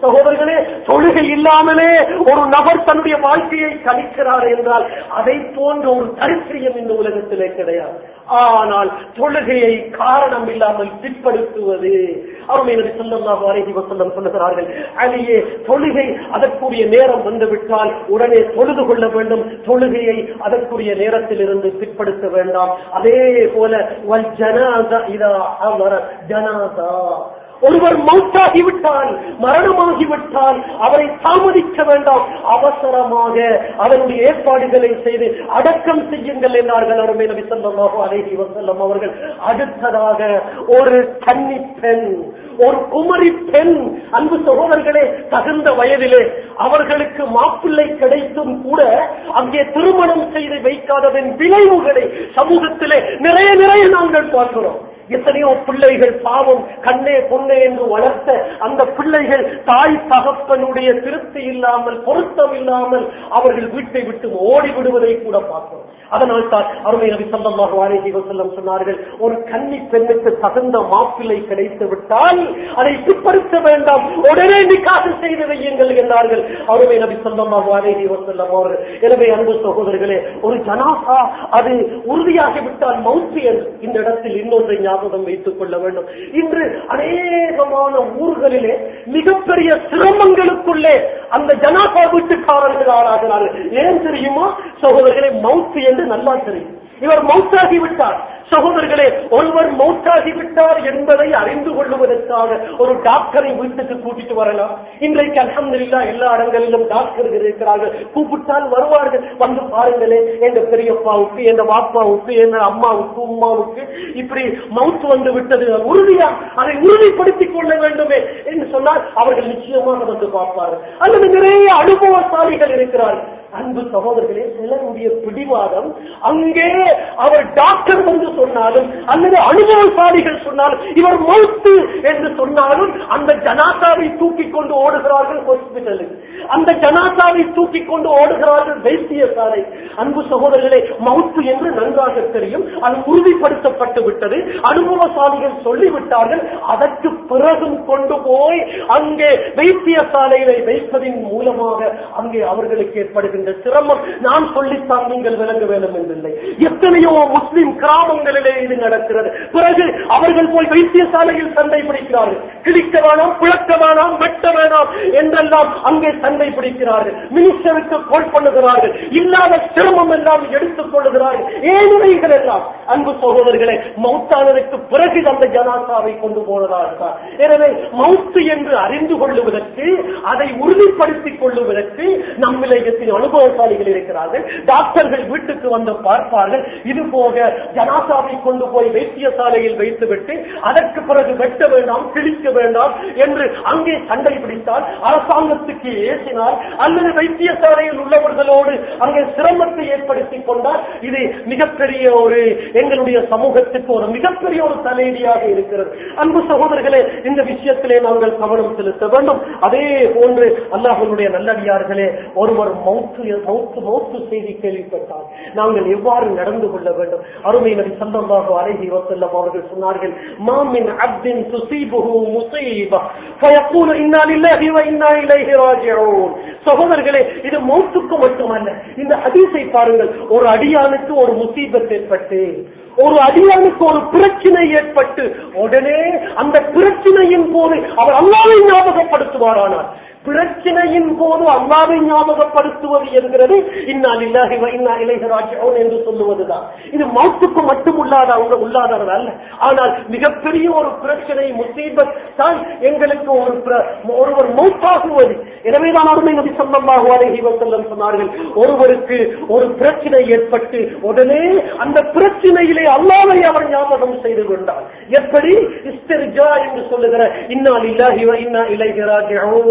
சகோதரர்களே தொழுகை இல்லாமலே ஒரு நபர் தன்னுடைய வாழ்க்கையை கழிக்கிறார் என்றால் அதை போன்ற ஒரு தரித்திரியம் இந்த உலகத்திலே கிடையாது ஆனால் தொழுகையை காரணம் இல்லாமல் பிற்படுத்துவது அருமையினர் சொல்லமாக அருகி வசல்லம் சொல்லுகிறார்கள் அலியே தொழுகை அதற்குரிய நேரம் வந்துவிட்டால் உடனே தொழுது கொள்ள வேண்டும் தொழுகையை அதற்குரிய நேரத்தில் இருந்து பிற்படுத்த வேண்டாம் அதே போல வல் ஜனாதா இதா அமர ஜனாதா ஒருவர் மௌத்தாகிவிட்டால் மரணமாகிவிட்டால் அவரை தாமதிக்க வேண்டாம் அவசரமாக அதனுடைய ஏற்பாடுகளை செய்து அடக்கம் செய்யுங்கள் என்றார்கள் அருமை நபி ஸல்லல்லாஹு அலைஹி வஸல்லம் அவர்கள் அடுத்ததாக ஒரு கன்னி பெண் ஒரு குமரி பெண் அன்பு சகோதரர்களே தகுந்த வயதிலே அவர்களுக்கு மாப்பிள்ளை கிடைத்தும் கூட அங்கே திருமணம் செய்து வைக்காததன் விளைவுகளை சமூகத்திலே நிறைய நிறைய நாங்கள் பார்க்கிறோம் எத்தனையோ பிள்ளைகள் பாவம் கண்ணே பொண்ணே என்று வளர்த்த அந்த பிள்ளைகள் தாய் தகப்பனுடைய திருப்தி இல்லாமல் பொருத்தம் இல்லாமல் அவர்கள் வீட்டை விட்டு ஓடி விடுவதை கூட பார்க்கிறோம் அதனால் தான் அருமை நபி சல்லல்லாஹு அலைஹி வஸல்லம் சொன்னார்கள் ஒரு கன்னி பெண்ணுக்கு தகுந்த மாப்பிள்ளை கிடைத்து விட்டால் அதை பிற்படுத்த வேண்டாம் உடனே நிக்காசு செய்து வையுங்கள் என்றார்கள் அருமை நபி சல்லல்லாஹு அலைஹி வஸல்லம் அவர்கள் எனவே அன்பு சகோதரர்களே ஒரு ஜனாசா அது உறுதியாகிவிட்டால் மௌத்து என்று இந்த இடத்தில் இன்னொன்றை ஞாபகம் வைத்துக் கொள்ள வேண்டும் இன்று அநேகமான ஊர்களிலே மிகப்பெரிய சிரமங்களுக்குள்ளே அந்த ஜனாசா வீட்டுக்காரர்கள் ஆளாகிறார்கள் ஏன் தெரியுமா சகோதரர்களே மவுத்து என்று நல்லா தெரியும் இவர் மவுத்தாகி விட்டார் சகோதரர்களே ஒருவர் மௌத்தாகி விட்டார் என்பதை அறிந்து கொள்வதற்காக ஒரு டாக்டரை வீட்டுக்கு கூட்டிட்டு வரலாம் இன்றைக்கு அலமதுல்லா எல்லா இடங்களிலும் டாக்டர்கள் இருக்கிறார்கள் கூப்பிட்டால் வருவார்கள் வந்து பாருங்களே எங்க பெரியப்பாவுக்கு எங்க பாப்பாவுக்கு எங்க அம்மாவுக்கு உமாவுக்கு இப்படி மவுத்து வந்து விட்டது உறுதியா அதை உறுதிப்படுத்திக் கொள்ள வேண்டுமே என்று சொன்னால் அவர்கள் நிச்சயமாக வந்து பார்ப்பார்கள் அல்லது நிறைய அனுபவசாலிகள் இருக்கிறார்கள் அன்பு சகோதரர்களே சிலருடைய பிடிவாதம் அங்கே அவர் டாக்டர் வந்து சொன்னாலும் அல்லது அனுபவசாலிகள் சொன்னாலும் இவர் மௌத்து என்று சொன்னாலும் அந்த ஜனாசாவை தூக்கி கொண்டு ஓடுகிறார்கள் ஹாஸ்பிட்டலுக்கு அந்த ஜனாசாவை தூக்கி கொண்டு ஓடுகிறார்கள் வைத்தியசாலை அன்பு சகோதரர்களே மவுத்து என்று நன்றாக தெரியும் அது உறுதிப்படுத்தப்பட்டு விட்டது அனுபவசாலிகள் சொல்லிவிட்டார்கள் அதற்கு பிறகும் கொண்டு போய் அங்கே வைத்தியசாலைகளை வைப்பதின் மூலமாக அங்கே அவர்களுக்கு ஏற்படுகின்ற சிரமம் நான் சொல்லித்தான் நீங்கள் விளங்க வேண்டும் என்றில்லை எத்தனையோ முஸ்லிம் கிராமங்களிலே இது நடக்கிறது பிறகு அவர்கள் போய் வைத்தியசாலையில் சண்டை பிடிக்கிறார்கள் கிழிக்க வேணாம் புழக்க வேணாம் வெட்ட வேணாம் என்றெல்லாம் அங்கே சண்டை பிடிக்கிறார்கள் மினிஸ்டருக்கு கோல் பண்ணுகிறார்கள் இல்லாத சிரமம் எல்லாம் எடுத்துக் கொள்ளுகிறார்கள் ஏழுமைகள் எல்லாம் அன்பு சகோதரர்களே மௌத்தானதற்கு பிறகு அந்த ஜனாசாவை கொண்டு போனதாக எனவே மௌத்து என்று அறிந்து கொள்ளுவதற்கு அதை உறுதிப்படுத்திக் கொள்ளுவதற்கு நம்மிலே எத்தனை அனுபவசாலிகள் இருக்கிறார்கள் டாக்டர்கள் வீட்டுக்கு வந்து பார்ப்பார்கள் இது போக ஜனாசாவை கொண்டு போய் வைத்தியசாலையில் வைத்துவிட்டு அதற்கு பிறகு வெட்ட வேண்டாம் கிழிக்க வேண்டாம் என்று அங்கே சண்டை பிடித்தால் அரசாங்கத்துக்கு ஏசினால் அல்லது வைத்தியசாலையில் உள்ளவர்களோடு அங்கே சிரமத்தை ஏற்படுத்திக் கொண்டால் இது மிகப்பெரிய ஒரு எங்களுடைய சமூகத்துக்கு ஒரு மிகப்பெரிய ஒரு தலையீடியாக இருக்கிறது அன்பு சகோதரர்களே இந்த விஷயத்திலே நாங்கள் கவனம் செலுத்த வேண்டும் அதே போன்று அல்லாஹனுடைய நல்லடியார்களே ஒருவர் மௌத்து மௌத்து மௌத்து செய்தி கேள்விப்பட்டால் நாங்கள் எவ்வாறு நடந்து கொள்ள வேண்டும் அருமை நபி சல்லல்லாஹு அலைஹி வஸல்லம் அவர்கள் சொன்னார்கள் மாமின் அப்தின் துசீபுஹு முஸீபா ஃபயக்கூலு இன்னா லில்லாஹி வ இன்னா இலைஹி ராஜிஊன் சகோதரர்களே இது மௌத்துக்கு மட்டுமல்ல இந்த ஹதீஸை பாருங்கள் ஒரு அடியானுக்கு ஒரு முசீபத் ஏற்பட்டு ஒரு அடியானுக்கு ஒரு பிரச்சனை ஏற்பட்டு உடனே அந்த பிரச்சனையின் போது அவர் அல்லாவை ஞாபகப்படுத்துவாரானார் பிரச்சனையின் போது அல்லாவை ஞாபகப்படுத்துவது என்கிறது இன்னா இல்லாஹி இன்னா இளைஞராஜ்யோன் என்று சொல்லுவதுதான் இது மௌத்துக்கு மட்டும் உள்ளாத அவங்க உள்ளாதவர் அல்ல ஆனால் மிகப்பெரிய ஒரு பிரச்சனை முசீபத் தான் எங்களுக்கு ஒரு பிர- ஒருவர் மௌத்தாகுவது எனவேதான் அருமை நபி சொல்லமாக அலைஹி வஸல்லம் சொன்னார்கள் ஒருவருக்கு ஒரு பிரச்சனை ஏற்பட்டு உடனே அந்த பிரச்சனையிலே அல்லாவை அவர் ஞாபகம் செய்து கொண்டார் எப்படி இஸ்திர்ஜா என்று சொல்லுகிற இன்னா இல்லாஹி இன்னா இளைஞராஜ்யோன்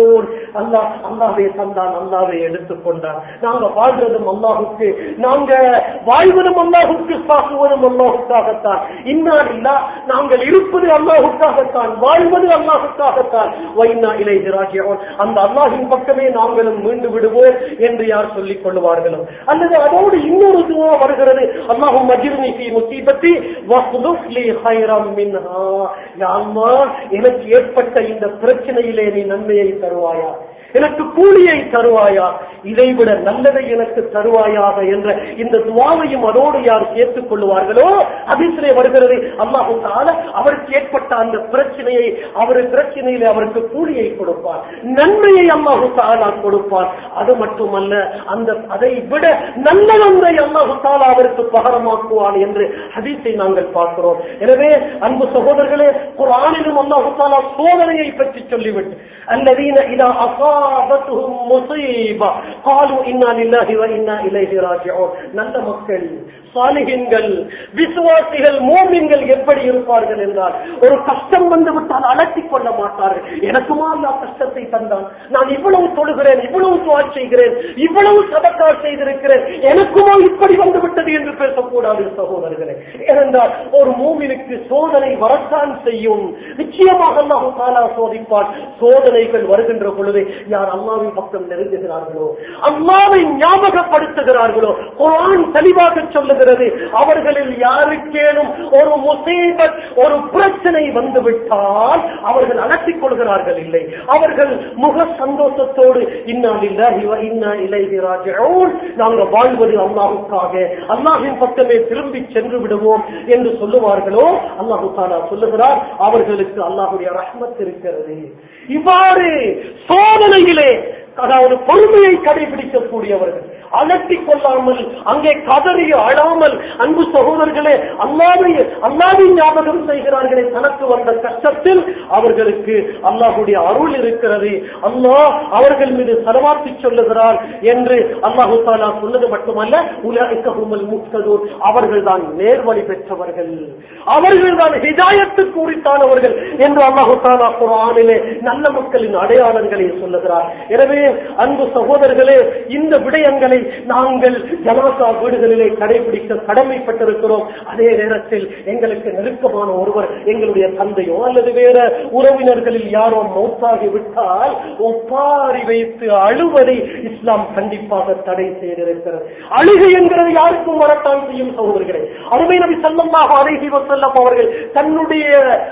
அல்லாஹ் அல்லாவே தந்தான் அல்லாவே எடுத்துக்கொண்டான் நாங்க வாழ்றதும் அல்லாஹுக்கு நாங்க வாழ்வதும் அல்லாஹுக்கு சாகுவதும் அல்லாஹுக்காகத்தான் இன்னால் இல்லா நாங்கள் இருப்பது அல்லாஹுக்காகத்தான் வாழ்வது அல்லாஹுக்காகத்தான் வைனா இளைஞராகியோன் அந்த அல்லாஹின் பக்கமே நாங்களும் மீண்டு விடுவோம் என்று யார் சொல்லிக் கொள்வார்களோ அல்லது அதோடு இன்னொரு துவா வருகிறது அல்லாஹும் மஜிர்னி ஃபீ முசீபத்தி வஸ்லுஃப் லி ஹைரம் மின்ஹா யா அல்லாஹ் எனக்கு ஏற்பட்ட இந்த பிரச்சனையிலே நீ நன்மையை தருவாயா எனக்கு கூலியை தருவாயா இதைவிட நல்லதை எனக்கு தருவாயாக என்ற இந்த துவாவையும் அதோடு யார் சேர்த்துக் கொள்வார்களோ அதிசிலே வருகிறது அல்லாஹு தாலா அவருக்கு ஏற்பட்ட அந்த பிரச்சனையை அவர் பிரச்சனையிலே அவருக்கு கூலியை கொடுப்பார் நன்மையை அல்லாஹு தாலா கொடுப்பார் அது மட்டுமல்ல அந்த அதை விட நல்ல ஒன்றை அல்லாஹு தாலா அவருக்கு பகரமாக்குவான் என்று ஹதீஸை நாங்கள் பார்க்கிறோம் எனவே அன்பு சகோதரர்களே குரானிலும் அல்லாஹு தாலா சோதனையை பற்றி சொல்லிவிட்டு الذين إذا أصابتهم مصيبة قالوا إنا لله وإنا إليه راجعون நல்ல மக்கள் சாலிகின்கள் விசுவாசிகள் மோமின்கள் எப்படி இருப்பார்கள் என்றால் ஒரு கஷ்டம் வந்து விட்டால் அலட்டிக் கொள்ள மாட்டார்கள் எனக்குமா அல்லா கஷ்டத்தை தந்தான் நான் இவ்வளவு தொழுகிறேன் இவ்வளவு துவா செய்கிறேன் இவ்வளவு சதக்கா செய்திருக்கிறேன் எனக்குமா இப்படி வந்து விட்டது என்று பேசக்கூடாது சகோதரர்களே ஏனென்றால் ஒரு மூமினுக்கு சோதனை வரத்தான் செய்யும் நிச்சயமாக அல்லாஹு தாலா சோதிப்பான் சோதனைகள் வருகின்ற பொழுது யார் அல்லாவின் பக்கம் நெருங்குகிறார்களோ அல்லாவை ஞாபகப்படுத்துகிறார்களோ குரான் தெளிவாக சொல்லுகிறது அவர்களில் யாருக்கேனும் ஒரு முசீபத் ஒரு பிரச்சனை வந்துவிட்டால் அவர்கள் அலட்டிக் கொள்கிறார்கள் இல்லை அவர்கள் முக சந்தோஷத்தோடு இன்னா லில்லாஹி வ இன்னா இலைஹி ராஜிஊன் நாங்கள் வாழ்வது அல்லாஹ்வுக்காக அல்லாஹ்வின் பக்கமே திரும்பி சென்று விடுவோம் என்று சொல்லுவார்களோ அல்லாஹு தாலா சொல்லுகிறார் அவர்களுக்கு அல்லாஹ்வுடைய ரஹ்மத் இருக்கிறது இவ்வாறு சோதனையிலே அதாவது பொறுமையை கடைபிடிக்கக்கூடியவர்கள் அலட்டிக் கொள்ளாமல் அங்கே கதறி அழாமல் அன்பு சகோதரர்களே அல்லாவை அல்லாவின் ஞாபகம் செய்கிறார்களே தனக்கு வந்த கஷ்டத்தில் அவர்களுக்கு அல்லாஹுடைய அருள் இருக்கிறது அல்லாஹ் அவர்கள் மீது செலவாக்கி சொல்லுகிறார் என்று அல்லாஹு தாலா சொன்னது மட்டுமல்ல உலகமுல் முக்ததூர் அவர்கள் தான் நேர்வழி பெற்றவர்கள் அவர்கள் தான் ஹிதாயத்துக்கு உரித்தானவர்கள் என்று அல்லாஹு தாலா குரானிலே நல்ல மக்களின் அடையாளங்களை சொல்லுகிறார் எனவே அன்பு சகோதரர்களே இந்த விடயங்களை நாங்கள் ஜனாசா வீடுகளிலே கடைபிடிக்க கடமைப்பட்டிருக்கிறோம் அதே நேரத்தில் எங்களுக்கு நெருக்கமான ஒருவர் எங்களுடைய தந்தையோ அல்லது வேற உறவினர்களில் யாரோ மௌத்தாகி விட்டால் ஒப்பாரி வைத்து அழுவதை இஸ்லாம் கண்டிப்பாக தடை செய்திருக்கிறது அழுகை என்கிறது யாருக்கும் வரத்தான் செய்யும் சகோதரர்களே அருமை நபி சல்லல்லாஹு அலைஹி வஸல்லம் அவர்கள் தன்னுடைய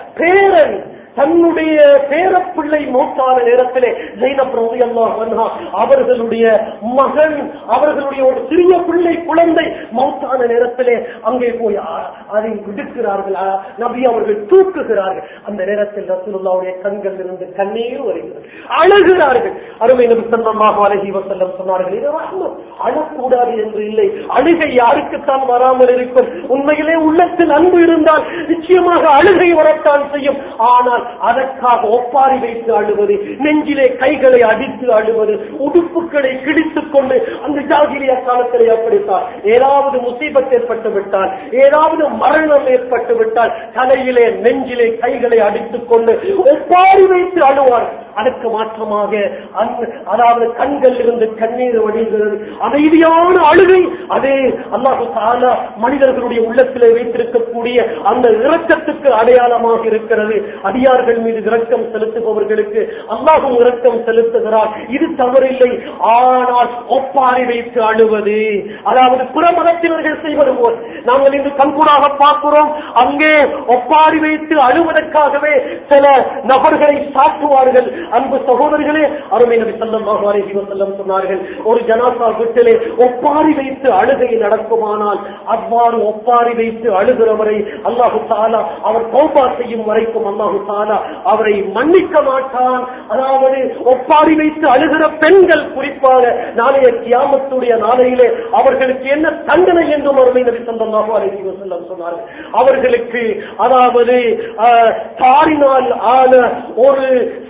பேரன் தன்னுடைய பேரப்பிள்ளை மூத்தான நேரத்திலே ஜெயினப் ரலியல்லாஹு அன்ஹா அவர்களுடைய மகன் அவர்களுடைய ஒரு சிறிய பிள்ளை குழந்தை மௌத்தான நேரத்திலே அங்கே போய் அ- அதை விடுக்கிறார்கள் அ- நபி அவர்கள் தூக்குகிறார்கள் அந்த நேரத்தில் ரசூலுல்லாவுடைய கண்கள் இருந்து கண்ணீர் வருகிறது அழுகிறார்கள் அருமை நபி ஸல்லல்லாஹு அலைஹி வஸல்லம் சொன்னார்கள் இது ரஹ்மத் அழக்கூடாது என்று இல்லை அழுகை யாருக்குத்தான் வராமல் இருக்கும் உண்மையிலே உள்ளத்தில் அன்பு இருந்தால் நிச்சயமாக அழுகை வரத்தான் செய்யும் ஆனால் அதற்காக ஒப்பாரி வைத்து அழுவது நெஞ்சிலே கைகளை அடித்து அழுவது உடுப்புகளை கிழித்துக் கொண்டு அந்த ஜாகிரியா காலத்திலே அப்படித்தான் ஏதாவது முசீபத் ஏற்பட்டு விட்டால் ஏதாவது மரணம் ஏற்பட்டு விட்டால் தலையிலே நெஞ்சிலே கைகளை அடித்துக் கொண்டு ஒப்பாரி வைத்து அழுவார் அதற்கு மாற்றமாக அந்த- அதாவது கண்கள் இருந்து கண்ணீர் வடிகிறது அமைதியான அழுகை அதே அல்லாஹு தாலா மனிதர்களுடைய உள்ளத்திலே வைத்திருக்கக்கூடிய அந்த இரக்கத்துக்கு அடையாளமாக இருக்கிறது அடியார்கள் மீது இரக்கம் செலுத்துபவர்களுக்கு அல்லாஹும் இரக்கம் செலுத்துகிறார் இது தவறில்லை ஆனால் ஒப்பாரி வைத்து அழுவது அதாவது பிற மதத்தினர்கள் செய்வது போல் நாங்கள் இன்று கண்கூடாக பார்க்கிறோம் அங்கே ஒப்பாரி வைத்து அழுவதற்காகவே சில நபர்களை சாட்டுவார்கள் அன்பு சகோதரர்களே அருமை நபி ஸல்லல்லாஹு அலைஹி வஸல்லம் சொன்னார்கள் ஒரு ஜனாசா வீட்டிலே ஒப்பாரி வைத்து அழுகை நடக்குமானால் அவ்வாறு ஒப்பாரி வைத்து அழுகிறவரை அல்லாஹு தாலா அவர் தௌபா செய்யும் வரைக்கும் அல்லாஹு தாலா அவரை மன்னிக்க மாட்டான் அதாவது ஒப்பாரி வைத்து அழுகிற பெண்கள் குறிப்பாக நாளைய கியாமத்துடைய நாளையிலே அவர்களுக்கு என்ன தண்டனை என்றும் அருமை நபி ஸல்லல்லாஹு அலைஹி வஸல்லம் சொன்னார்கள் அவர்களுக்கு அதாவது அஹ், தாரினால் ஆன ஒரு சேட்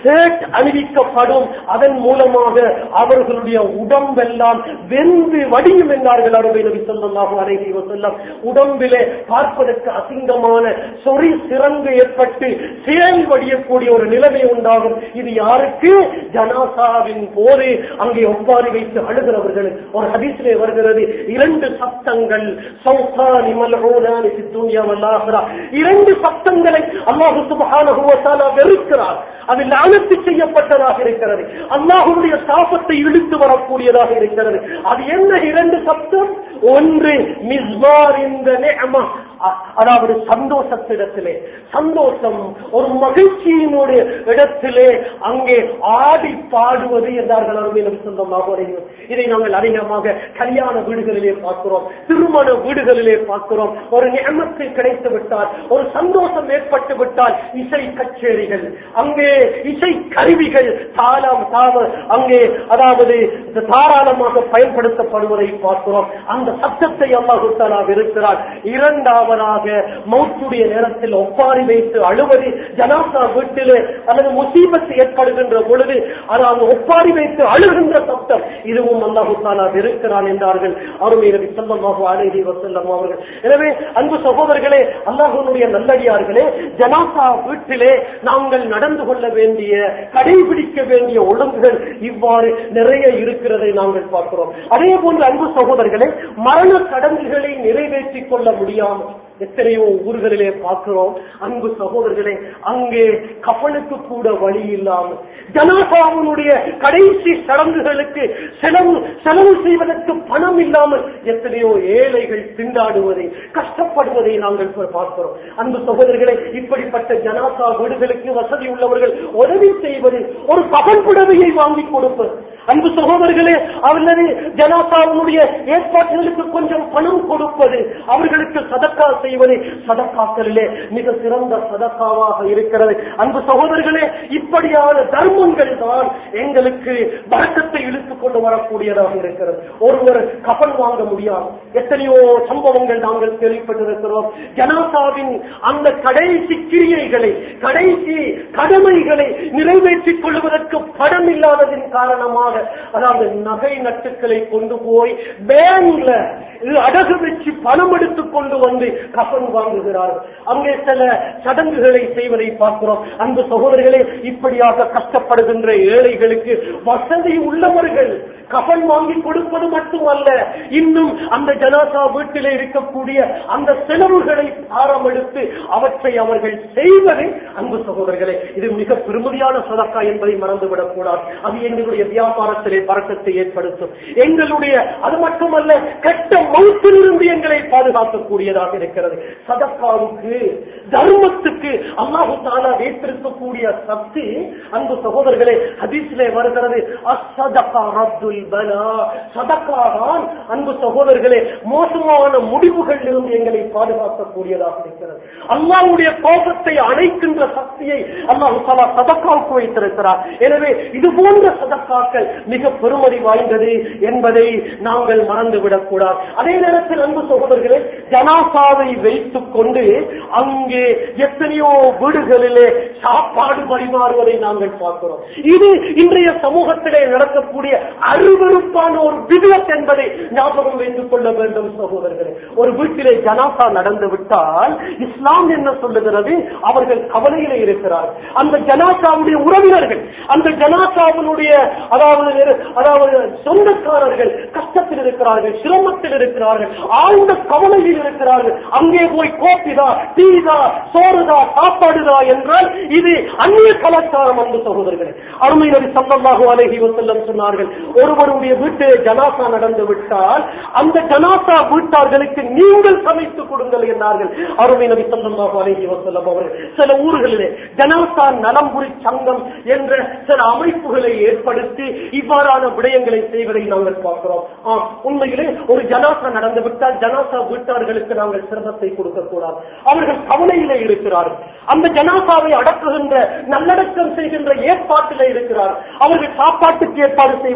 அணிவிக்கப்படும் அதன் மூலமாக அவர்களுடைய உடம்பெல்லாம் வெந்து வடியும் என்றார்கள் அருமை நபி ஸல்லல்லாஹு அலைஹி வஸல்லம் உடம்பிலே பார்ப்பதற்கு அசிங்கமான சொறி சிறங்கு ஏற்பட்டு செயல் வடியக்கூடிய ஒரு நிலைமை உண்டாகும் இது யாருக்கு ஜனாசாவின் போது அங்கே ஒப்பாரி வைத்து அழுகிறவர்கள் ஒரு ஹதீஸிலே வருகிறது இரண்டு சப்தங்கள் சௌசானி மல்ஊனானி ஃபித் துன்யா வல் ஆখিরা இரண்டு சப்தங்களை அல்லாஹ் சுப்ஹானஹு வ தஆலா வெறுக்கிறார் அது லானத்து செய்யப்பட்டதாக இருக்கிறது அல்லாஹ்வுடைய சாபத்தை இழுத்து வரக்கூடியதாக இருக்கிறது அது என்ன இரண்டு சப்தம் ஒன்று மிஸ்மார் இந்த நிஅமா அ- அதாவது சந்தோஷத்திடத்திலே சந்தோஷம் ஒரு மகிழ்ச்சியினுடைய இடத்திலே அங்கே ஆடி பாடுவது என்றார்கள் அருமை நபி ஸல்லல்லாஹு அலைஹி வஸல்லம். இதை நாங்கள் அதிகமாக கல்யாண வீடுகளிலே பார்க்கிறோம் திருமண வீடுகளிலே பார்க்கிறோம் ஒரு நியமத்து கிடைத்து விட்டால் ஒரு சந்தோஷம் ஏற்பட்டு விட்டால் இசை கச்சேரிகள் அங்கே இசை கருவிகள் தாளம் தாவ அங்கே அதாவது தாராளமாக பயன்படுத்தப்படுவதை பார்க்கிறோம் அந்த சத்தத்தை அல்லாஹு தஆலா வெறுக்கிறார் இரண்டாவதாக மௌத்துடைய நேரத்தில் ஒப்பாரி வைத்து அழுவது ஜனாசா வீட்டிலே அல்லது முசீபத்து ஏற்படுகின்ற பொழுது அதாவது ஒப்பாரி வைத்து அழுகின்ற சப்தம் இதுவும் அல்லாஹு தாலா வெறுக்கிறான் என்றார்கள் அருமை நபி ஸல்லல்லாஹு அலைஹி வஸல்லம் அவர்கள் எனவே அன்பு சகோதரர்களே அல்லாஹ்வுடைய நல்லடியார்களே ஜனாசா வீட்டிலே நாங்கள் நடந்து கொள்ள வேண்டிய கடைபிடிக்க வேண்டிய ஒழுங்குகள் இவ்வாறு நிறைய இருக்கிறதை நாங்கள் பார்க்கிறோம் அதே போன்று அன்பு சகோதரர்களே மரண சடங்குகளை நிறைவேற்றிக் கொள்ள முடியாமல் எத்தனையோ ஊர்களிலே பார்க்கிறோம் அன்பு சகோதரர்களே அங்கே கப்பலுக்கு கூட வழி இல்லாமல் ஜனாசாவுடைய கடைசி சடங்குகளுக்கு செலவு செலவு செய்வதற்கு பணம் இல்லாமல் எத்தனையோ ஏழைகள் திண்டாடுவதை கஷ்டப்படுவதை நாங்கள் இப்ப பார்க்கிறோம் அன்பு சகோதரர்களே இப்படிப்பட்ட ஜனாசா வீடுகளுக்கு வசதி உள்ளவர்கள் உதவி செய்வது ஒரு கபன் புடவையை வாங்கி கொடுப்பது அன்பு சகோதரர்களே அல்லது ஜனாசாவுடைய ஏற்பாடுகளுக்கு கொஞ்சம் பணம் கொடுப்பது அவர்களுக்கு சதக்கா செய்வது சதக்காக்களிலே மிக சிறந்த சதக்காவாக இருக்கிறது அன்பு சகோதரர்களே இப்படியான தர்மங்கள் தான் எங்களுக்கு வழக்கத்தை இழுத்துக் கொண்டு வரக்கூடியதாக இருக்கிறது ஒருவர் கபன் வாங்க முடியாது எத்தனையோ சம்பவங்கள் நாங்கள் கேள்விப்பட்டிருக்கிறோம் ஜனாசாவின் அந்த கடைசி கிரியைகளை கடைசி கடமைகளை நிறைவேற்றிக் கொள்வதற்கு பணம் இல்லாததின் காரணமாக அதாவது நகை நட்டுக்களை கொண்டு போய் பேங்க்ல இது அடகு வச்சு பணம் எடுத்துக் கொண்டு வந்து கஃன் வாங்குகிறார்கள் அங்கே சில சடங்குகளை செய்வதை பார்க்கிறோம் அந்த சகோதரர்களே இப்படியாக கஷ்டப்படுகின்ற ஏழைகளுக்கு வசதி உள்ளவர்கள் கஃன் வாங்கி கொடுப்பது மட்டுமல்ல இன்னும் அந்த ஜனாசா வீட்டிலே இருக்கக்கூடிய அந்த செலவுகளை பாரம் எடுத்து அவற்றை அவர்கள் செய்வது அன்பு சகோதரர்களே இது மிக பெருமதியான சதக்கா என்பதை மறந்துவிடக் கூடாது அது எங்களுடைய வியாபாரத்திலே பறக்கத்தை ஏற்படுத்தும் எங்களுடைய அது மட்டுமல்ல கெட்ட மௌத்திலிருந்து எங்களை பாதுகாக்கக்கூடியதாக இருக்கிறது சதக்காவுக்கு தர்மத்துக்கு அல்லாஹு தாலா வைத்திருக்கக்கூடிய சக்தி அன்பு சகோதரர்களே ஹதீஸிலே வருகிறது அஸ்ஸதகா ரத்துல் பலா சதக்கா தான் அன்பு சகோதரர்களே மோசமான முடிவுகளில் இருந்து எங்களை பாதுகாக்கக்கூடியதாக இருக்கிறது அல்லாஹ்வுடைய கோபத்தை அணைக்கின்ற சக்தியை அல்லாஹு தாலா சதக்காவுக்கு வைத்திருக்கிறார் எனவே இது போன்ற சதக்காக்கள் மிக பெருமதி வாய்ந்தது என்பதை நாங்கள் மறந்துவிடக் கூடாது அதே நேரத்தில் அன்பு சகோதரர்களே ஜனாசாவை வைத்துக் கொண்டு அங்கே எத்தனையோ வீடுகளிலே சாப்பாடு பரிமாறுவதை நாங்கள் பார்க்கிறோம் இது இன்றைய சமூகத்திலே நடக்கக்கூடிய அருவருப்பான ஒரு விதத் என்பதை ஞாபகம் வைத்துக் கொள்ள வேண்டும் சகோதரர்களே ஒரு வீட்டிலே ஜனாசா நடந்து விட்டால் இஸ்லாம் என்ன சொல்லுகிறது அவர்கள் கவலையிலே இருக்கிறார் அந்த ஜனாசாவுடைய உறவினர்கள் அந்த ஜனாசாவினுடைய அதாவது அதாவது சொந்தக்காரர்கள் கஷ்டத்தில் இருக்கிறார்கள் சிரமத்தில் இருக்கிறார்கள் ஆழ்ந்த கவலையில் இருக்கிறார்கள் அங்கே போய் கோப்பிதா டீதா சோறுதா சாப்பாடுதா என்றால் இது அந்நிய கலாச்சாரம் அன்பு சகோதரர்களே அருமை நபி சல்லல்லாஹு அலைஹி வஸல்லம் சொன்னார்கள் ஒருவருடைய வீட்டிலே ஜனாசா நடந்து விட்டால் அந்த ஜனாசா வீட்டார்களுக்கு நீங்கள் சமைத்து கொடுங்கள் என்றார்கள் அருமை நபி சல்லல்லாஹு அலைஹி வஸல்லம் அவர்கள் சில ஊர்களிலே ஜனாசா நலம்புரி சங்கம் என்ற சில அமைப்புகளை ஏற்படுத்தி இவ்வாறான விடயங்களை செய்வதை நாங்கள் பார்க்கிறோம் ஆம் உண்மையிலே ஒரு ஜனாசா நடந்து விட்டால் ஜனாசா வீட்டார்களுக்கு நாங்கள் சிரமத்தை கொடுக்க கூடாது அவர்கள் கவலையிலே இருக்கிறார்கள் அந்த ஜனாசாவை அடக்குகின்ற நல்லடக்கம் செய்கின்ற ஏற்பாட்டிலே இருக்கிறார் அவர்கள் சாப்பாட்டுக்கு ஏற்பாடு செய்வதா ஜனாசா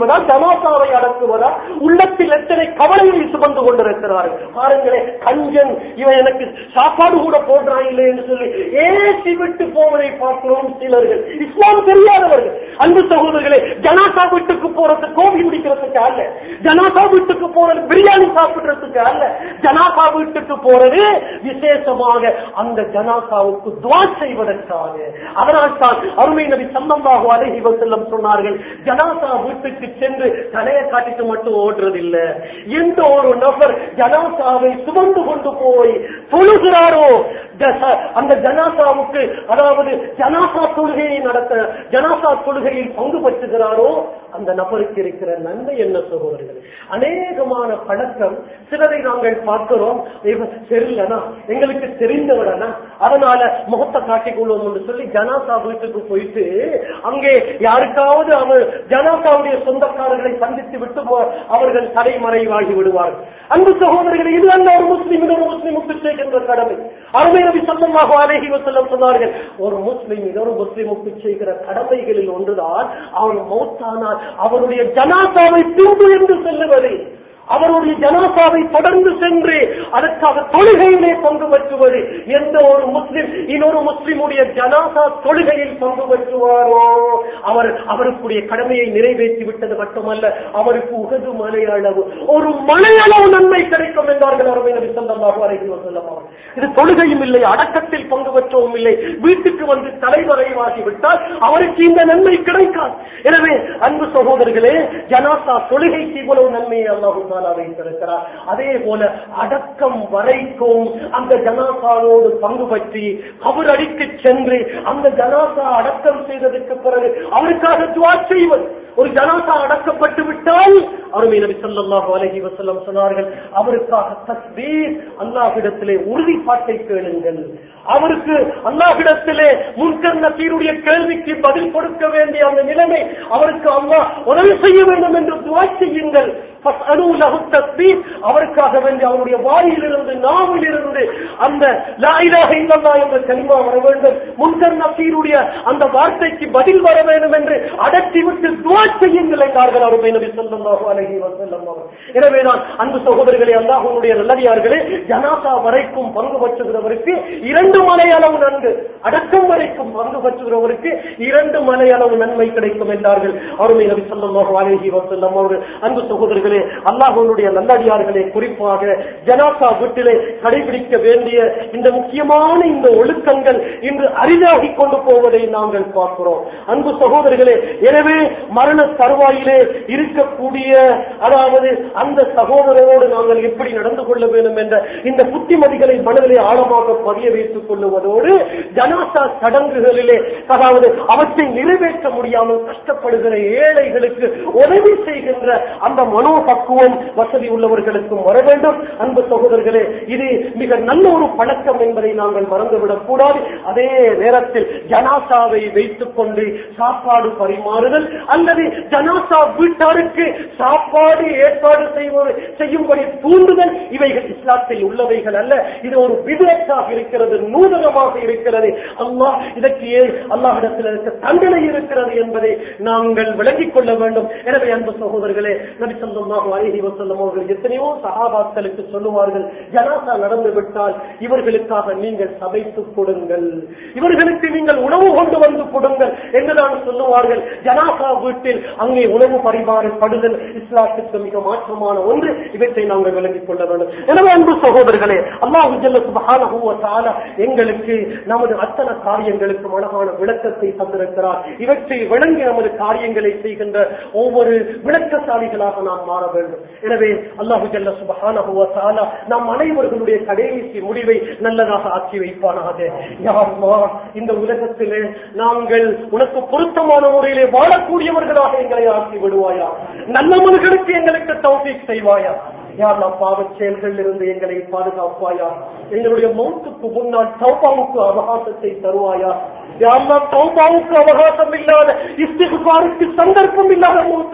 ஜனாசாவை அடக்குவதா உள்ளத்தில் எத்தனை கவலைகளை சுமந்து கொண்டிருக்கிறார்கள் பாருங்களேன் கஞ்சன் இவன் எனக்கு சாப்பாடு கூட போடுறான் இல்லை என்று சொல்லி ஏசி விட்டு போவதை பார்க்கிறோம் சிலர்கள் இஸ்லாம் தெரியாதவர்கள் அன்பு சகோதரர்களே ஜனாசா வீட்டுக்கு போறது கோபி முடிக்கிறதுக்கு அல்ல ஜனாசா வீட்டுக்கு போறது பிரியாணி சாப்பிடுறதுக்கு அல்ல ஜனாசா வீட்டுக்கு போறது விசேஷமாக அந்த ஜனாசாவுக்கு துவா செய்வதற்காக அதனால் தான் அருமை நபி சம்பந்தாக அழகி செல்லம் சொன்னார்கள் ஜனாசா வீட்டுக்கு சென்று தலையை காட்டிட்டு மட்டும் ஓடுறதில்ல எந்த ஒரு நபர் ஜனாசாவை சுமந்து கொண்டு போய் தொழுகிறாரோ ஜ- அந்த ஜனாசாவுக்கு அதாவது ஜனாசா தொழுகையை நடத்த ஜனாசா தொழுகையில் பங்கு பெற்றுகிறாரோ அந்த நபருக்கு இருக்கிற நன்மை என்ன சகோதரர்கள் அநேகமான பழக்கம் சிலரை நாங்கள் பார்க்கிறோம் இவன் சரியில்லனா எங்களுக்கு தெரிந்தவரனா அதனால முகத்தை காட்டிக் கொள்வோம் என்று சொல்லி ஜனாசா வீட்டுக்கு போயிட்டு அங்கே யாருக்காவது அவர் ஜனாசாவுடைய சொந்தக்காரர்களை சந்தித்து விட்டு போ- அவர்கள் தலைமறைவாகி விடுவார்கள் அன்பு சகோதரர்கள் இது அல்ல ஒரு முஸ்லீம் இன்னொரு முஸ்லீமுக்கு செய்கின்ற கடமை அருமை நபி சல்லல்லாஹு அலைஹி வஸல்லம் சொன்னார்கள் ஒரு முஸ்லீம் இன்னொரு முஸ்லீமுக்கு செய்கிற கடமைகளில் ஒன்றுதான் அவன் மௌத்தானால் அவருடைய ஜனாசாவை பின்பு என்று சொல்லுவது அவருடைய ஜனாசாவை தொடர்ந்து சென்று அதற்காக தொழுகையிலே பங்கு பெற்றுவது எந்த ஒரு முஸ்லிம் இன்னொரு முஸ்லிமுடைய ஜனாசா தொழுகையில் பங்கு பெற்றுவாரோ அவர் அவருக்குரிய கடமையை நிறைவேற்றி விட்டது மட்டுமல்ல அவருக்கு உகது மலையளவு ஒரு மலையளவு நன்மை கிடைக்கும் என்றார்கள் அருமை நபி ஸல்லல்லாஹு அலைஹி வஸல்லம் அவர்கள். இது தொழுகையும் இல்லை அடக்கத்தில் பங்கு பெற்றவும் இல்லை வீட்டுக்கு வந்து தலைமறைவாகி விட்டால் அவருக்கு இந்த நன்மை கிடைக்காது எனவே அன்பு சகோதரர்களே ஜனாசா தொழுகைக்கு இவ்வளவு நன்மையை அல்லாஹு தாலா வைத்திருக்கிறார் அதே போல அடக்கம் வரைக்கும் அந்த ஜனாசாவோடு பங்கு பற்றி அவர் அடிக்கு சென்று அந்த ஜனாசா அடக்கம் செய்ததற்கு பிறகு அவருக்காக துவா செய்வது ஒரு ஜனாசா அடக்கப்பட்டு விட்டால் அருமை நபி ஸல்லல்லாஹு அலைஹி வஸல்லம் சொன்னார்கள் அவருக்காக தஸ்பீர் அல்லாஹ்விடத்திலே உறுதிப்பாட்டை கேளுங்கள் அவருக்கு அல்லாஹ்விடத்திலே முன்கர் நசீருடைய கேள்விக்கு பதில் கொடுக்க வேண்டிய அந்த நிலைமை அவருக்கு அல்லாஹ் உதவி செய்ய வேண்டும் என்று துவா செய்யுங்கள் ஃபஸ்அலு லஹு தஸ்பீர் அவருக்காக வேண்டி அவருடைய வாயிலிருந்து நாவிலிருந்து அந்த லா இலாஹ இல்லல்லாஹ் என்ற கலிமா வர வேண்டும் முன்கர் நசீருடைய அந்த வார்த்தைக்கு பதில் வர வேண்டும் என்று அடக்கிவிட்டு துவா செய்யுங்கள் என்றார்கள் அருமை நபி ஸல்லல்லாஹு அலைஹி வஸல்லம் அவர்கள் எனவேதான் அன்பு சகோதரர்களே அல்லாஹ்வுடைய நல்லடியார்களே ஜனாசா வரைக்கும் பங்கு பற்றுகிறவருக்கு இரண்டு மலையளவு நன்கு அடக்கம் வரைக்கும் பங்கு பற்றுகிறவருக்கு இரண்டு மலையளவு நன்மை கிடைக்கும் என்றார்கள் அருமை நபி ஸல்லல்லாஹு அலைஹி வஸல்லம் அவர்கள் அன்பு சகோதரர்களே அல்லாஹ்வுடைய நல்லடியார்களே குறிப்பாக ஜனாசா வீட்டிலே கடைபிடிக்க வேண்டிய இந்த முக்கியமான இந்த ஒழுக்கங்கள் இன்று அரிதாகி கொண்டு போவதை நாங்கள் பார்க்கிறோம் அன்பு சகோதரர்களே எனவே மரண தருவாயிலே இருக்கக்கூடிய அதாவது அந்த சகோதரரோடு நாங்கள் எப்படி நடந்து கொள்ள வேண்டும் என்ற இந்த புத்திமதிகளை மனதிலே ஆழமாக பதிய வைத்துக் கொள்ளுவதோடு ஜனாசா சடங்குகளிலே அதாவது அவற்றை நிறைவேற்ற முடியாமல் கஷ்டப்படுகிற ஏழைகளுக்கு உதவி செய்கின்ற அந்த மனோபக்குவம் வசதி உள்ளவர்களுக்கும் வர வேண்டும் அன்பு சகோதரர்களே இது மிக நல்ல ஒரு பழக்கம் என்பதை நாங்கள் மறந்துவிடக் கூடாது அதே நேரத்தில் ஜனாசாவை வைத்துக் கொண்டு சாப்பாடு பரிமாறுதல் அல்லது ஜனாசா வீட்டாருக்கு சாப்பாடு ஏற்பாடு செய்வது செய்யும்படி தூண்டுதல் இவைகள் இஸ்லாத்தில் உள்ளவைகள் அல்ல இது ஒரு விதேசாக இருக்கிறது நூதனமாக இருக்கிறது அல்லாஹ் இதற்கு ஏன் அல்லாஹிடத்தில் இருக்க தண்டனை இருக்கிறது என்பதை நாங்கள் விளங்கிக் கொள்ள வேண்டும் எனவே அன்பு சகோதரர்களே நபி ஸல்லல்லாஹு அலைஹி வஸல்லம் அவர்கள் எத்தனையோ சஹாபாக்களுக்கு சொல்லுவார்கள் ஜனாசா நடந்து விட்டால் இவர்களுக்காக நீங்கள் சமைத்துக் கொடுங்கள் இவர்களுக்கு நீங்கள் உணவு கொண்டு வந்து கொடுங்கள் என்றுதான் சொல்லுவார்கள் ஜனாசா வீட்டில் அங்கே உணவு பரிமாறப்படுதல் இஸ்லாத்துக்கு மிக மாற்றமான ஒன்று இவற்றை நாங்கள் விளங்கிக் கொள்ள வேண்டும் எனவே அன்பு சகோதரர்களே அல்லாஹு ஜல்ல சுப்ஹானஹு வ தஆலா எங்களுக்கு நமது அத்தனை காரியங்களுக்கும் அழகான விளக்கத்தை தந்திருக்கிறார் இவற்றை விளங்கி நமது காரியங்களை செய்கின்ற ஒவ்வொரு விளக்கசாலிகளாக நாம் மாற வேண்டும் எனவே அல்லாஹு ஜல்ல சுப்ஹானஹு வ தஆலா நம் அனைவர்களுடைய கடைசி முடிவை நல்லதாக ஆக்கி வைப்பானாக யா அல்லாஹ் இந்த உலகத்திலே நாங்கள் உனக்கு பொருத்தமான முறையிலே வாழக்கூடியவர்களாக எங்களை ஆக்கி விடுவாயா நல்லவர்களுக்கு எங்களுக்கு தௌஃபீக் செய்வாயா யாரெல்லாம் பாவச் செயல்களில் இருந்து எங்களை பாதுகாப்பாயா எங்களுடைய மௌத்துக்கு முன்னால் தௌபாவுக்கு அவகாசத்தை தருவாயா யாரெல்லாம் தௌபாவுக்கு அவகாசம் இல்லாத இஸ்திகுபாருக்கு சந்தர்ப்பம் இல்லாத மௌத்தை தந்து விடு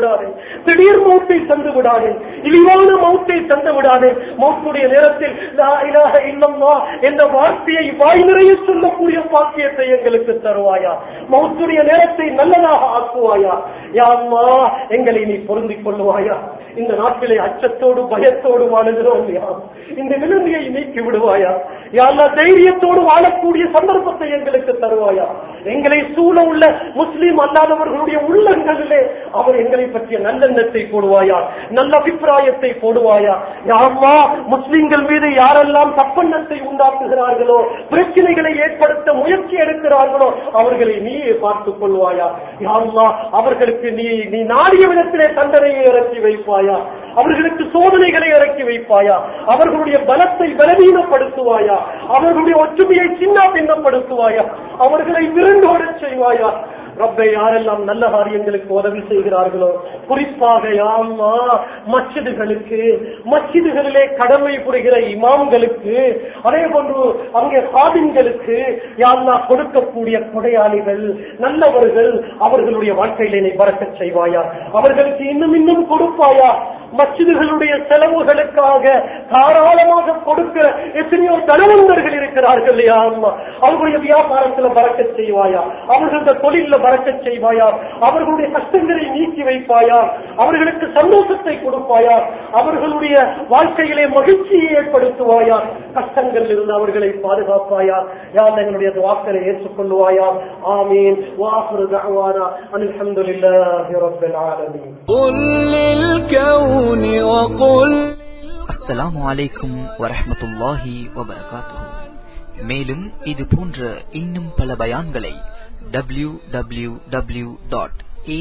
விடாதே திடீர் மௌத்தை தந்து விடாதே இழிவான மௌத்தை தந்து விடாதே மௌத்துடைய நேரத்தில் லா இலாஹ இல்லல்லாஹ் என்ற வார்த்தையை வாய் நிறைய சொல்லக்கூடிய பாக்கியத்தை எங்களுக்கு தருவாயா மௌத்துடைய நேரத்தை நல்லதாக ஆக்குவாயா யா அல்லாஹ் எங்களை நீ பொருந்திக் கொள்ளுவாயா இந்த நாட்டிலே அச்சத்தோடு பயத்தோடு வாழுகிறோம் யா இந்த நிலைமையை நீக்கி விடுவாயா யா அல்லாஹ் தைரியத்தோடு வாழக்கூடிய சந்தர்ப்பத்தை எங்களுக்கு தருவாயா எங்களை சூழ உள்ள முஸ்லீம் அல்லாதவர்களுடைய உள்ளங்களிலே அவர் எங்களை பற்றிய நல்லெண்ணத்தை போடுவாயா நல்ல அபிப்பிராயத்தை போடுவாயா யாருமா முஸ்லிம்கள் மீது யாரெல்லாம் தப்பெண்ணத்தை உண்டாக்குகிறார்களோ பிரச்சனைகளை ஏற்படுத்த முயற்சி எடுக்கிறார்களோ அவர்களை நீயே பார்த்துக் கொள்வாயா யாருமா அவர்களுக்கு நீ நீ நாடிய விதத்திலே தண்டனையை இறக்கி வைப்பாயா அவர்களுக்கு சோதனைகளை இறக்கி வைப்பாயா அவர்களுடைய பலத்தை பலவீனப்படுத்துவாயா அவர்களுடைய ஒற்றுமையை சின்ன பின்னப்படுத்துவாயா அவர்களை விருண்டோடச் செய்வாயா ரப்பை யாரெல்லாம் நல்ல காரியங்களுக்கு உதவி செய்கிறார்களோ குறிப்பாக யாமா மச்சிதுகளுக்கு மச்சிதுகளிலே கடமை புரிகிற இமாம்களுக்கு அதே போன்று அங்கே சாதின்களுக்கு யாருன்னா கொடுக்கக்கூடிய கொடையாளிகள் நல்லவர்கள் அவர்களுடைய வாழ்க்கையிலே நீ பறக்கச் செய்வாயா அவர்களுக்கு இன்னும் இன்னும் கொடுப்பாயா மச்சிதுகளுடைய செலவுகளுக்காக தாராளமாக கொடுக்கிற எத்தனையோ தனவந்தர்கள் இருக்கிறார்கள் இல்லையா அம்மா அவர்களுடைய வியாபாரத்துல பறக்கச் செய்வாயா அவர்களுடைய தொழில பறக்கச் செய்வாயா அவர்களுடைய கஷ்டங்களை நீக்கி வைப்பாயா அவர்களுக்கு சந்தோஷத்தை கொடுப்பாயா அவர்களுடைய வாழ்க்கையிலே மகிழ்ச்சியை ஏற்படுத்துவாயா கஷ்டங்கள் இருந்து அவர்களை பாதுகாப்பாயா யார் எங்களுடைய வாக்களை ஏற்றுக்கொள்வாயா ஆமீன் வாஹுரு தஅவானா அல்ஹம்துலில்லாஹி ரப்பில் ஆலமீன் قل للكون وقل அஸ்ஸலாமு அலைக்கும் வரஹ்மத்துல்லாஹி வபரகாத்துஹு மேலும் இது போன்ற இன்னும் பல பயான்களை W W W dot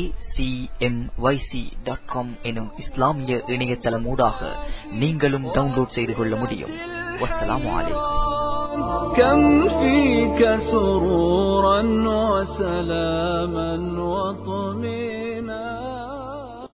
dot com எனும் இஸ்லாமிய இணையதளமூடாக நீங்களும் டவுன்லோட் செய்து கொள்ள முடியும் வஸ்ஸலாமு அலைக்கும் كم فيك سرورا وسلاما وطمئنا